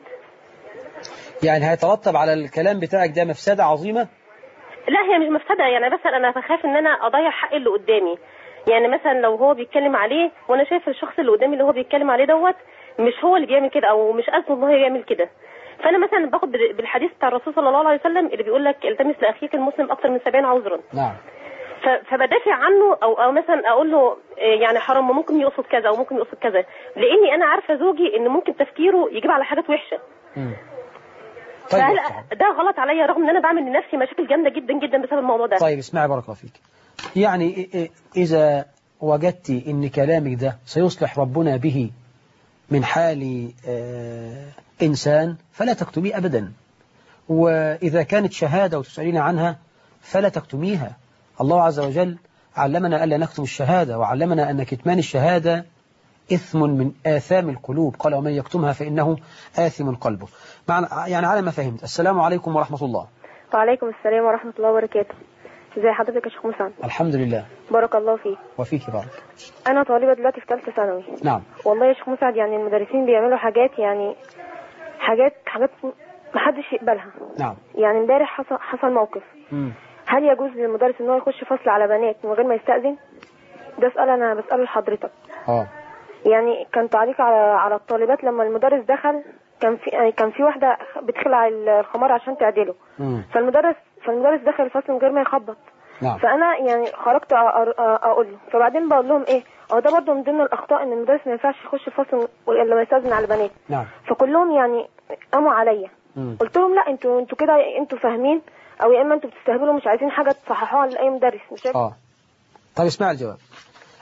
يعني هيترتب على الكلام بتاعك ده مفسدة عظيمة لا هي مش مفسدة يعني مثلا أنا بخاف إن أنا أضيع حق اللي قدامي يعني مثلا لو هو بيتكلم عليه وأنا شايف الشخص اللي قدامي اللي هو بيتكلم عليه دوت مش هو اللي بيعمل كده أو مش قصده إن هو يعمل كده فأنا مثلا باخد بال- بالحديث بتاع الرسول صلى الله عليه وسلم اللي بيقول لك التمس لأخيك المسلم أكثر من 70 عذرا نعم ف- فبدافع عنه أو أو مثلا أقول له إيه يعني حرام ما ممكن يقصد كذا أو ممكن يقصد كذا لأني أنا عارفة زوجي إن ممكن تفكيره يجيب على حاجات وحشة مم. طيب فهل يا أختي. ده غلط عليا رغم إن أنا بعمل لنفسي مشاكل جامدة جدا جدا بسبب الموضوع ده طيب اسمعي بارك الله فيك يعني إ- إ- إذا وجدت إن كلامك ده سيصلح ربنا به من حال آه، إنسان فلا تكتميه أبدا وإذا كانت شهادة وتسألين عنها فلا تكتميها الله عز وجل علمنا ألا نكتم الشهادة وعلمنا أن كتمان الشهادة إثم من آثام القلوب قال ومن يكتمها فإنه آثم قلبه معنى يعني على ما فهمت السلام عليكم ورحمة الله وعليكم السلام ورحمة الله وبركاته ازي حضرتك يا شيخ مسعد الحمد لله بارك الله فيك وفيك بارك انا طالبة دلوقتي في ثالثة ثانوي نعم والله يا شيخ مسعد يعني المدرسين بيعملوا حاجات يعني حاجات حاجات محدش يقبلها نعم يعني امبارح حصل حصل موقف مم. هل يجوز للمدرس ان هو يخش فصل على بنات من غير ما يستأذن ده سؤال انا بسأله لحضرتك اه يعني كان تعليق على على الطالبات لما المدرس دخل كان في يعني كان في واحدة بتخلع الخمار عشان تعدله مم. فالمدرس فالمدرس دخل الفصل من غير ما يخبط نعم فانا يعني خرجت أ- أ- اقول له فبعدين بقول لهم ايه اه ده برضه من ضمن الاخطاء ان المدرس ما ينفعش يخش الفصل الا ما يستاذن على البنات نعم فكلهم يعني قاموا عليا مم. قلت لهم لا انتوا انتوا كده انتوا فاهمين او يا اما انتوا بتستهبلوا مش عايزين حاجه تصححوها لاي مدرس مش عارف اه طيب اسمع الجواب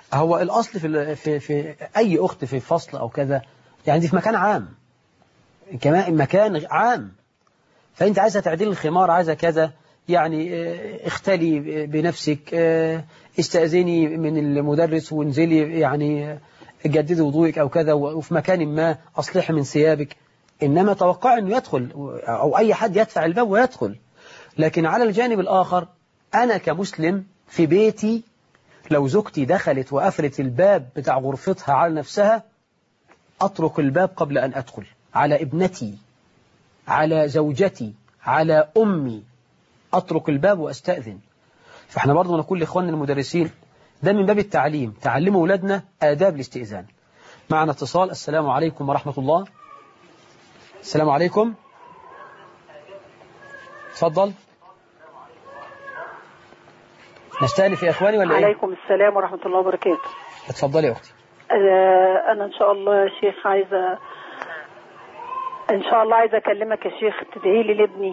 هو الأصل في, ال- في, في أي أخت في فصل أو كذا يعني دي في مكان عام كمان مكان عام فأنت عايزة تعديل الخمار عايزة كذا يعني آه، اختلي بنفسك آه، استأذني من المدرس وانزلي يعني آه، جددي وضوءك أو كذا وفي مكان ما أصلحي من ثيابك إنما توقع أنه يدخل أو أي حد يدفع الباب ويدخل لكن على الجانب الآخر أنا كمسلم في بيتي لو زوجتي دخلت وقفلت الباب بتاع غرفتها على نفسها أطرق الباب قبل أن أدخل على ابنتي على زوجتي على أمي أطرق الباب وأستأذن فإحنا برضو نقول لإخواننا المدرسين ده من باب التعليم تعلموا أولادنا آداب الاستئذان معنا اتصال السلام عليكم ورحمة الله السلام عليكم تفضل نستأنف يا إخواني ولا إيه؟ عليكم السلام ورحمة الله وبركاته اتفضلي يا أختي آه، أنا إن شاء الله يا شيخ عايزة إن شاء الله عايزة أكلمك يا شيخ تدعي لي لابني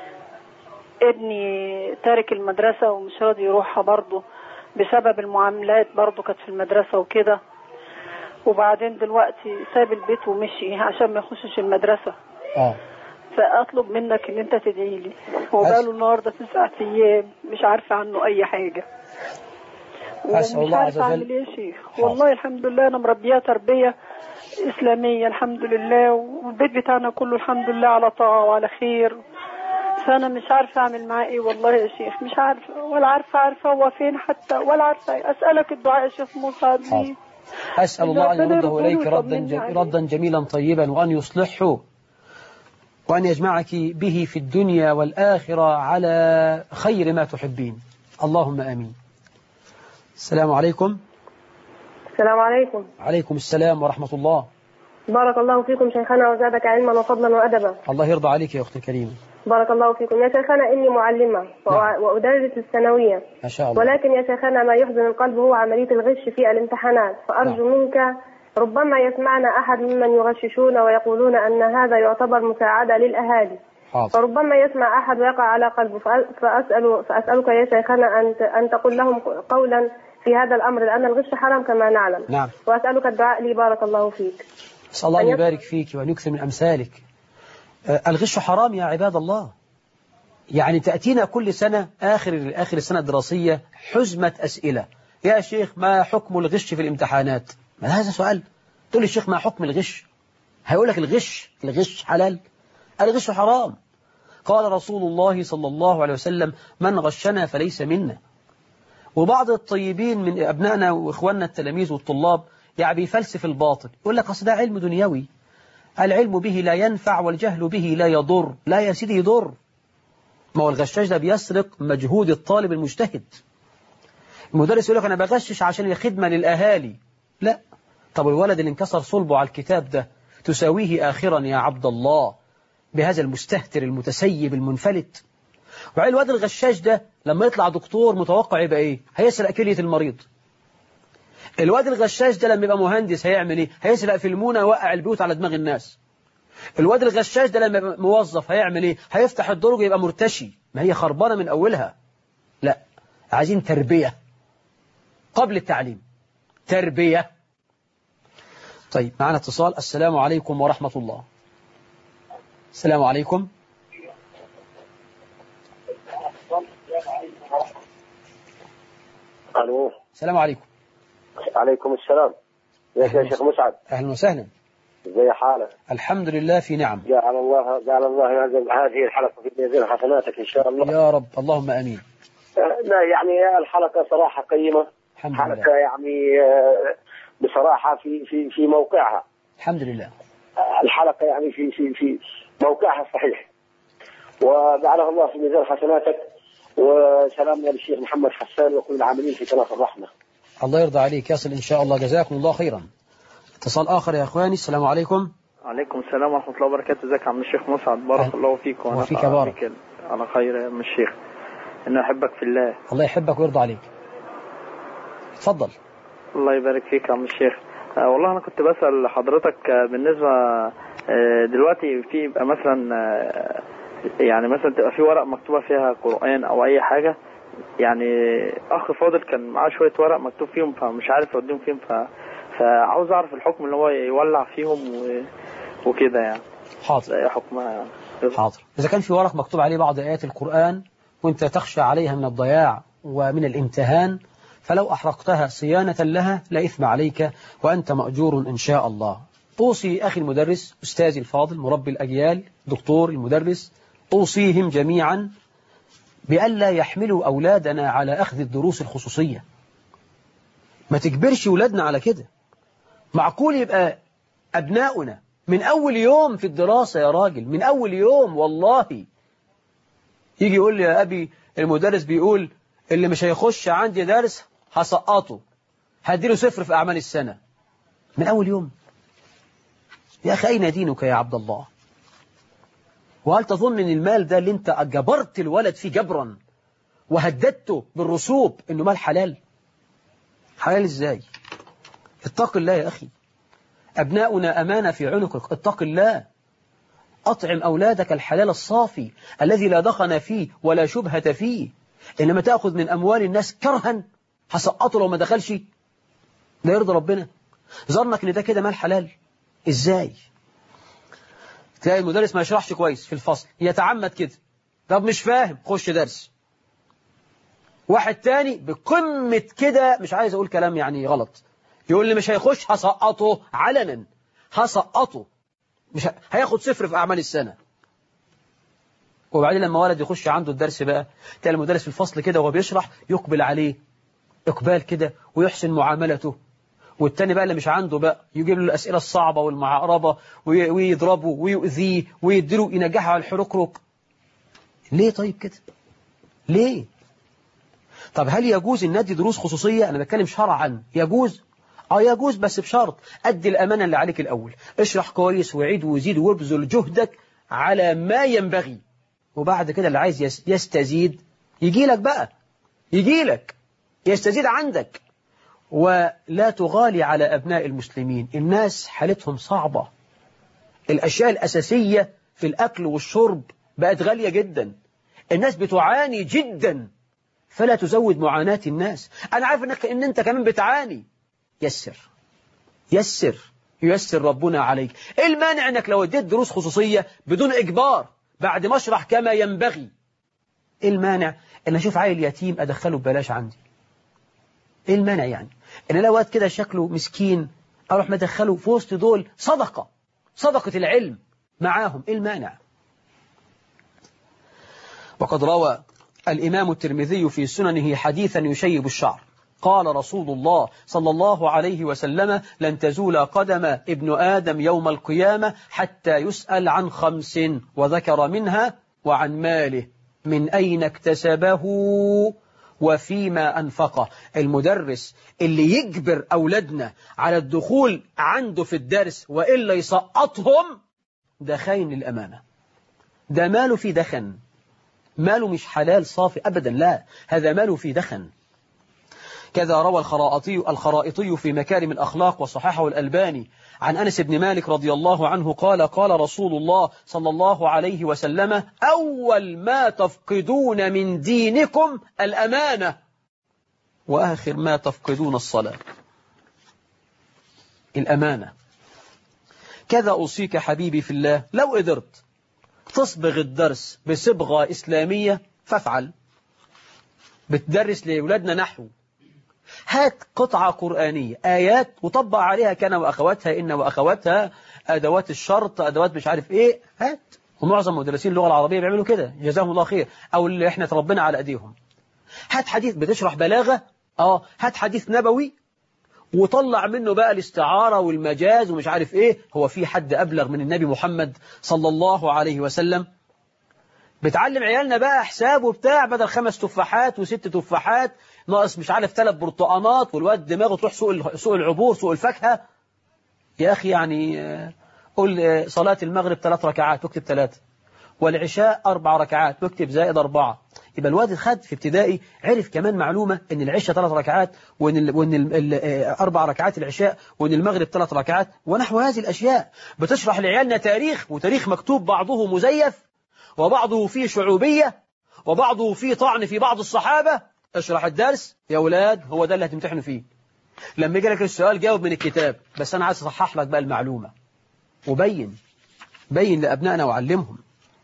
ابني تارك المدرسة ومش راضي يروحها برضه بسبب المعاملات برضه كانت في المدرسة وكده وبعدين دلوقتي ساب البيت ومشي عشان ما يخشش المدرسة آه فأطلب منك إن أنت تدعي لي هو بقاله النهاردة تسعة أيام مش عارفة عنه أي حاجة أسأل ومش الله عز عارفة وجل. أعمل إيه يا شيخ والله الحمد لله أنا مربية تربية إسلامية الحمد لله والبيت بتاعنا كله الحمد لله على طاعة وعلى خير فأنا مش عارفة أعمل معاه إيه والله يا شيخ مش عارفة ولا عارفة عارفة هو فين حتى ولا عارفة إيه. أسألك الدعاء يا شيخ موسى حاضر. أسأل الله أن ربنا يرده يرضى إليك ويطمن ردا جم- عليه. ردا جميلا طيبا وأن يصلحه وأن يجمعك به في الدنيا والآخرة على خير ما تحبين اللهم آمين السلام عليكم السلام عليكم عليكم السلام ورحمة الله بارك الله فيكم شيخنا وزادك علما وفضلا وأدبا الله يرضى عليك يا أختي الكريمة بارك الله فيكم يا شيخنا إني معلمة وأ- نعم. وأدرس الثانوية ما شاء الله ولكن يا شيخنا ما يحزن القلب هو عملية الغش في الامتحانات فأرجو منك ربما يسمعنا أحد ممن يغششون ويقولون أن هذا يعتبر مساعدة للأهالي حاضر فربما يسمع أحد ويقع على قلبه فأ- فأسأل فأسألك يا شيخنا أن ت- أن تقول لهم قولا في هذا الأمر لأن الغش حرام كما نعلم نعم وأسألك الدعاء لي بارك الله فيك أسأل الله أن أن يبارك فيك وأن يكثر من أمثالك آه، الغش حرام يا عباد الله يعني تأتينا كل سنة آخر آخر السنة الدراسية حزمة أسئلة يا شيخ ما حكم الغش في الامتحانات ما هذا سؤال تقول لي الشيخ ما حكم الغش هيقول لك الغش الغش حلال الغش حرام قال رسول الله صلى الله عليه وسلم من غشنا فليس منا وبعض الطيبين من أبنائنا وإخواننا التلاميذ والطلاب يعني بيفلسف الباطل يقول لك أصل ده علم دنيوي العلم به لا ينفع والجهل به لا يضر لا يا سيدي يضر ما هو الغشاش ده بيسرق مجهود الطالب المجتهد المدرس يقول لك أنا بغشش عشان الخدمة للأهالي لا طب الولد اللي انكسر صلبه على الكتاب ده تساويه آخرا يا عبد الله بهذا المستهتر المتسيب المنفلت وعلى الواد الغشاش ده لما يطلع دكتور متوقع يبقى ايه هيسرق كلية المريض الواد الغشاش ده لما يبقى مهندس هيعمل ايه هيسرق في المونة ويوقع البيوت على دماغ الناس الواد الغشاش ده لما يبقى موظف هيعمل ايه هيفتح الدرج يبقى مرتشي ما هي خربانة من أولها لا عايزين تربية قبل التعليم تربية طيب معنا اتصال السلام عليكم ورحمة الله السلام عليكم الو السلام عليكم عليكم السلام ازيك يا شيخ مسعد أهلا وسهلا ازي حالك الحمد لله في نعم جعل الله جعل الله هذا- هذه الحلقه في ميزان حسناتك ان شاء الله يا رب اللهم أمين آه، لا يعني الحلقه صراحه قيمه الحمد حلقه لله يعني آه، بصراحه في في في موقعها الحمد لله آه، الحلقه يعني في في في موقعها الصحيح وجعلها الله في ميزان حسناتك وسلامنا للشيخ محمد حسان وكل العاملين في قناه الرحمه الله يرضى عليك يصل إن شاء الله جزاكم الله خيرا اتصال آخر يا أخواني السلام عليكم عليكم السلام ورحمة الله وبركاته ازيك يا عم الشيخ مسعد بارك أهلا. الله فيك وانا وفيك بارك. بك على خير يا عم الشيخ انا احبك في الله الله يحبك ويرضى عليك اتفضل الله يبارك فيك يا عم الشيخ آه والله انا كنت بسأل حضرتك آه، بالنسبة آه دلوقتي في يبقى مثلا آه يعني مثلا تبقى في ورق مكتوبة فيها قرآن او اي حاجة يعني اخ فاضل كان معاه شويه ورق مكتوب فيهم فمش عارف اوديهم فين ف فعاوز اعرف الحكم اللي هو يولع فيهم و... وكده يعني حاضر ايه حكمها يعني حاضر إذا كان في ورق مكتوب عليه بعض آيات القرآن وأنت تخشى عليها من الضياع ومن الامتهان فلو أحرقتها صيانة لها لا إثم عليك وأنت مأجور إن شاء الله أوصي أخي المدرس أستاذي الفاضل مربي الأجيال دكتور المدرس أوصيهم جميعا بألا يحملوا أولادنا على أخذ الدروس الخصوصية ما تجبرش أولادنا على كده معقول يبقى أبناؤنا من أول يوم في الدراسة يا راجل من أول يوم والله يجي يقول لي يا أبي المدرس بيقول اللي مش هيخش عندي درس هسقطه هديله صفر في أعمال السنة من أول يوم يا أخي أين دينك يا عبد الله وهل تظن أن المال ده اللي أنت جبرت الولد فيه جبرا وهددته بالرسوب أنه مال حلال حلال إزاي اتق الله يا أخي أبناؤنا أمانة في عنقك اتق الله أطعم أولادك الحلال الصافي الذي لا دخن فيه ولا شبهة فيه إنما تأخذ من أموال الناس كرها هسقطه لو ما دخلش لا يرضى ربنا ظنك إن ده كده مال حلال إزاي تلاقي المدرس ما يشرحش كويس في الفصل يتعمد كده طب مش فاهم خش درس واحد تاني بقمة كده مش عايز أقول كلام يعني غلط يقول لي مش هيخش هسقطه علنا هسقطه مش ه... هياخد صفر في أعمال السنة وبعدين لما ولد يخش عنده الدرس بقى تلاقي المدرس في الفصل كده وهو بيشرح يقبل عليه إقبال كده ويحسن معاملته والتاني بقى اللي مش عنده بقى يجيب له الأسئلة الصعبة والمعقربة وي... ويضربه ويؤذيه ويديله ينجحه على الحركرك ليه طيب كده ليه طب هل يجوز ان ندي دروس خصوصية أنا بتكلم شرعا يجوز اه يجوز بس بشرط أدي الأمانة اللي عليك الأول اشرح كويس وعيد وزيد وابذل جهدك على ما ينبغي وبعد كده اللي عايز يس- يستزيد يجي لك بقى يجي لك يستزيد عندك ولا تغالي على أبناء المسلمين الناس حالتهم صعبة الأشياء الأساسية في الأكل والشرب بقت غالية جدا الناس بتعاني جدا فلا تزود معاناة الناس أنا عارف إنك إن أنت كمان بتعاني يسر يسر ييسر ربنا عليك إيه المانع إنك لو اديت دروس خصوصية بدون إجبار بعد ما أشرح كما ينبغي إيه المانع إن أشوف عيل يتيم أدخله ببلاش عندي إيه المانع يعني إن لو واد كده شكله مسكين أروح مدخله في وسط دول صدقة صدقة العلم معاهم إيه المانع وقد روى الإمام الترمذي في سننه حديثا يشيب الشعر قال رسول الله صلى الله عليه وسلم لن تزول قدم ابن آدم يوم القيامة حتى يسأل عن خمس وذكر منها وعن ماله من أين اكتسبه وفيما أنفقه المدرس اللي يجبر أولادنا على الدخول عنده في الدرس وإلا يسقطهم ده خاين للأمانة ده ماله في دخن ماله مش حلال صافي أبدا لا هذا ماله في دخن كذا روى الخرائطي, الخرائطي في مكارم الأخلاق وصححه الألباني عن أنس بن مالك رضي الله عنه قال قال رسول الله صلى الله عليه وسلم أول ما تفقدون من دينكم الأمانة وآخر ما تفقدون الصلاة الأمانة كذا أوصيك حبيبي في الله لو قدرت تصبغ الدرس بصبغة إسلامية فافعل بتدرس لأولادنا نحو هات قطعة قرآنية آيات وطبق عليها كان وأخواتها إن وأخواتها أدوات الشرط أدوات مش عارف إيه هات ومعظم مدرسين اللغة العربية بيعملوا كده جزاهم الله خير أو اللي إحنا تربينا على أيديهم هات حديث بتشرح بلاغة آه هات حديث نبوي وطلع منه بقى الاستعارة والمجاز ومش عارف إيه هو في حد أبلغ من النبي محمد صلى الله عليه وسلم بتعلم عيالنا بقى حساب وبتاع بدل خمس تفاحات وست تفاحات ناقص مش عارف ثلاث برتقانات والواد دماغه تروح سوق سوق العبور سوق الفاكهة يا أخي يعني قل صلاة المغرب ثلاث ركعات تكتب ثلاثة والعشاء أربع ركعات تكتب زائد أربعة يبقى الواد خد في ابتدائي عرف كمان معلومة ان العشاء ثلاث ركعات وان ال وان ال ال اربع ركعات العشاء وان المغرب ثلاث ركعات ونحو هذه الاشياء بتشرح لعيالنا تاريخ وتاريخ مكتوب بعضه مزيف وبعضه فيه شعوبية وبعضه فيه طعن في بعض الصحابة اشرح الدرس يا ولاد هو ده اللي هتمتحنوا فيه لما يجي لك السؤال جاوب من الكتاب بس أنا عايز أصحح لك بقى المعلومة وبين بين لأبنائنا وعلمهم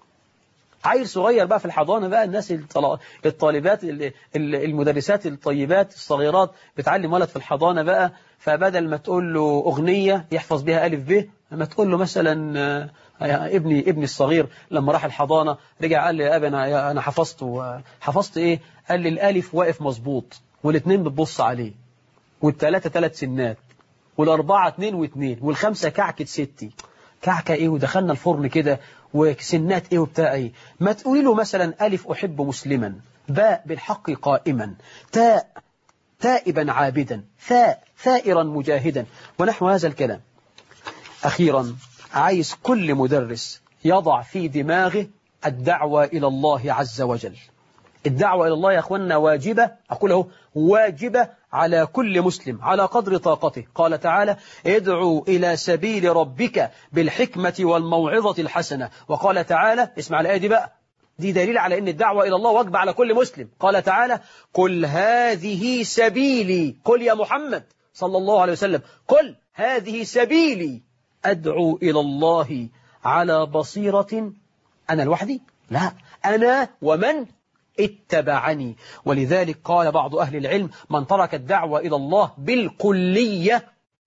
عيل صغير بقى في الحضانة بقى الناس الطلا- الطالبات ال- ال- المدرسات الطيبات الصغيرات بتعلم ولد في الحضانة بقى فبدل ما تقول له أغنية يحفظ بها ألف ب لما تقول له مثلا آه، يا ابني ابني الصغير لما راح الحضانة رجع قال لي يا أبي أنا يا- أنا حفظت و- حفظت إيه قال لي الألف واقف مظبوط والاثنين بتبص عليه والثلاثة ثلاث سنات والأربعة اتنين واتنين والخمسة كعكة ستي كعكة إيه ودخلنا الفرن كده وسنات إيه وبتاع إيه ما تقولي له مثلا ألف أحب مسلما باء بالحق قائما تاء تائبا عابدا ثاء ثائرا مجاهدا ونحو هذا الكلام أخيرا عايز كل مدرس يضع في دماغه الدعوة إلى الله عز وجل الدعوة إلى الله يا أخوانا واجبة أقوله واجبة على كل مسلم على قدر طاقته قال تعالى ادعوا إلى سبيل ربك بالحكمة والموعظة الحسنة وقال تعالى اسمع الآية دي بقى دي دليل على أن الدعوة إلى الله واجبة على كل مسلم قال تعالى قل هذه سبيلي قل يا محمد صلى الله عليه وسلم قل هذه سبيلي أدعو إلى الله على بصيرة أنا لوحدي لا أنا ومن اتبعني ولذلك قال بعض أهل العلم من ترك الدعوة إلى الله بالكلية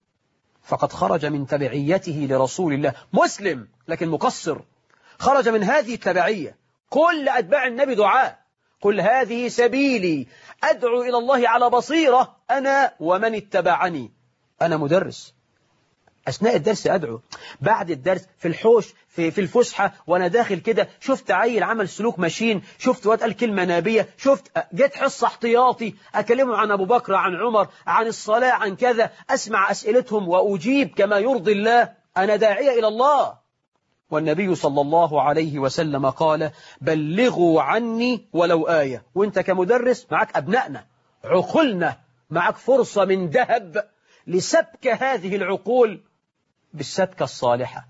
فقد خرج من تبعيته لرسول الله مسلم لكن مقصر خرج من هذه التبعية كل أتباع النبي دعاء قل هذه سبيلي أدعو إلى الله على بصيرة أنا ومن اتبعني أنا مدرس أثناء الدرس أدعو بعد الدرس في الحوش في, في الفسحة وأنا داخل كده شفت عيل عمل سلوك ماشين شفت واد قال كلمة نابية شفت جيت حصة احتياطي أكلمه عن أبو بكر عن عمر عن الصلاة عن كذا أسمع أسئلتهم وأجيب كما يرضي الله أنا داعية إلى الله والنبي صلى الله عليه وسلم قال بلغوا عني ولو آية وانت كمدرس معك أبنائنا عقولنا معك فرصة من ذهب لسبك هذه العقول بالسبكة الصالحة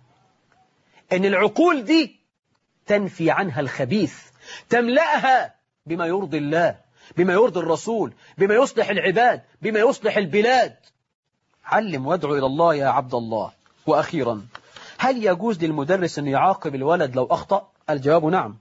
إن العقول دي تنفي عنها الخبيث تملأها بما يرضي الله بما يرضي الرسول بما يصلح العباد بما يصلح البلاد علم وادعو إلى الله يا عبد الله وأخيرا هل يجوز للمدرس أن يعاقب الولد لو أخطأ الجواب نعم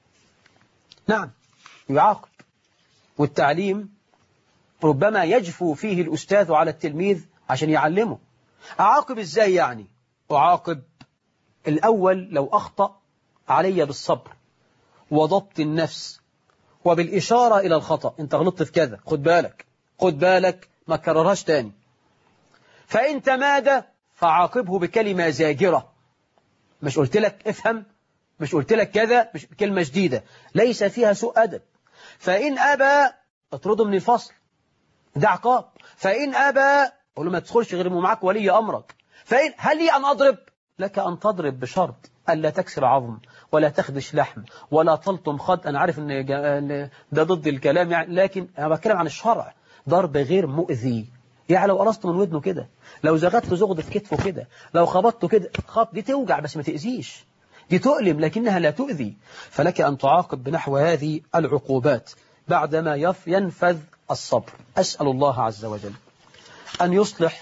نعم يعاقب والتعليم ربما يجفو فيه الأستاذ على التلميذ عشان يعلمه أعاقب إزاي يعني أعاقب الأول لو أخطأ علي بالصبر وضبط النفس وبالإشارة إلى الخطأ أنت غلطت في كذا خد بالك خد بالك ما تكررهاش تاني فإن تمادى فعاقبه بكلمة زاجرة مش قلت لك افهم مش قلت لك كذا مش كلمة جديدة ليس فيها سوء أدب فإن أبى اطرده من الفصل ده عقاب فإن أبى قول له ما تدخلش غير معك ولي أمرك فإن هل لي أن أضرب لك أن تضرب بشرط ألا تكسر عظم ولا تخدش لحم ولا تلطم خد أنا عارف إن جا- إن ده ضد الكلام يعني لكن أنا بتكلم عن الشرع ضرب غير مؤذي يعني لو قرصت من ودنه كده لو زغدت زغد في كتفه كده لو خبطته كده خط دي توجع بس ما تأذيش دي تؤلم لكنها لا تؤذي فلك أن تعاقب بنحو هذه العقوبات بعدما يف ينفذ الصبر أسأل الله عز وجل أن يصلح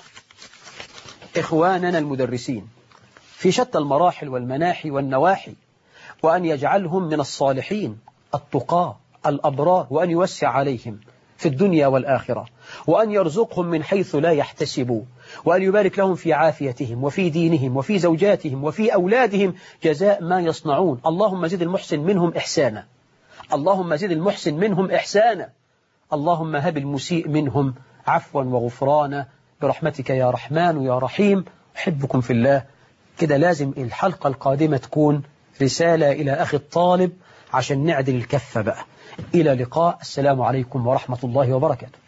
إخواننا المدرسين في شتى المراحل والمناحي والنواحي وأن يجعلهم من الصالحين التقاة الأبرار وأن يوسع عليهم في الدنيا والآخرة وأن يرزقهم من حيث لا يحتسبوا وأن يبارك لهم في عافيتهم وفي دينهم وفي زوجاتهم وفي أولادهم جزاء ما يصنعون اللهم زد المحسن منهم إحسانا اللهم زد المحسن منهم إحسانا اللهم هب المسيء منهم عفوا وغفرانا برحمتك يا رحمن يا رحيم أحبكم في الله كده لازم الحلقة القادمة تكون رسالة إلى أخي الطالب عشان نعدل الكفة بقى إلى لقاء السلام عليكم ورحمة الله وبركاته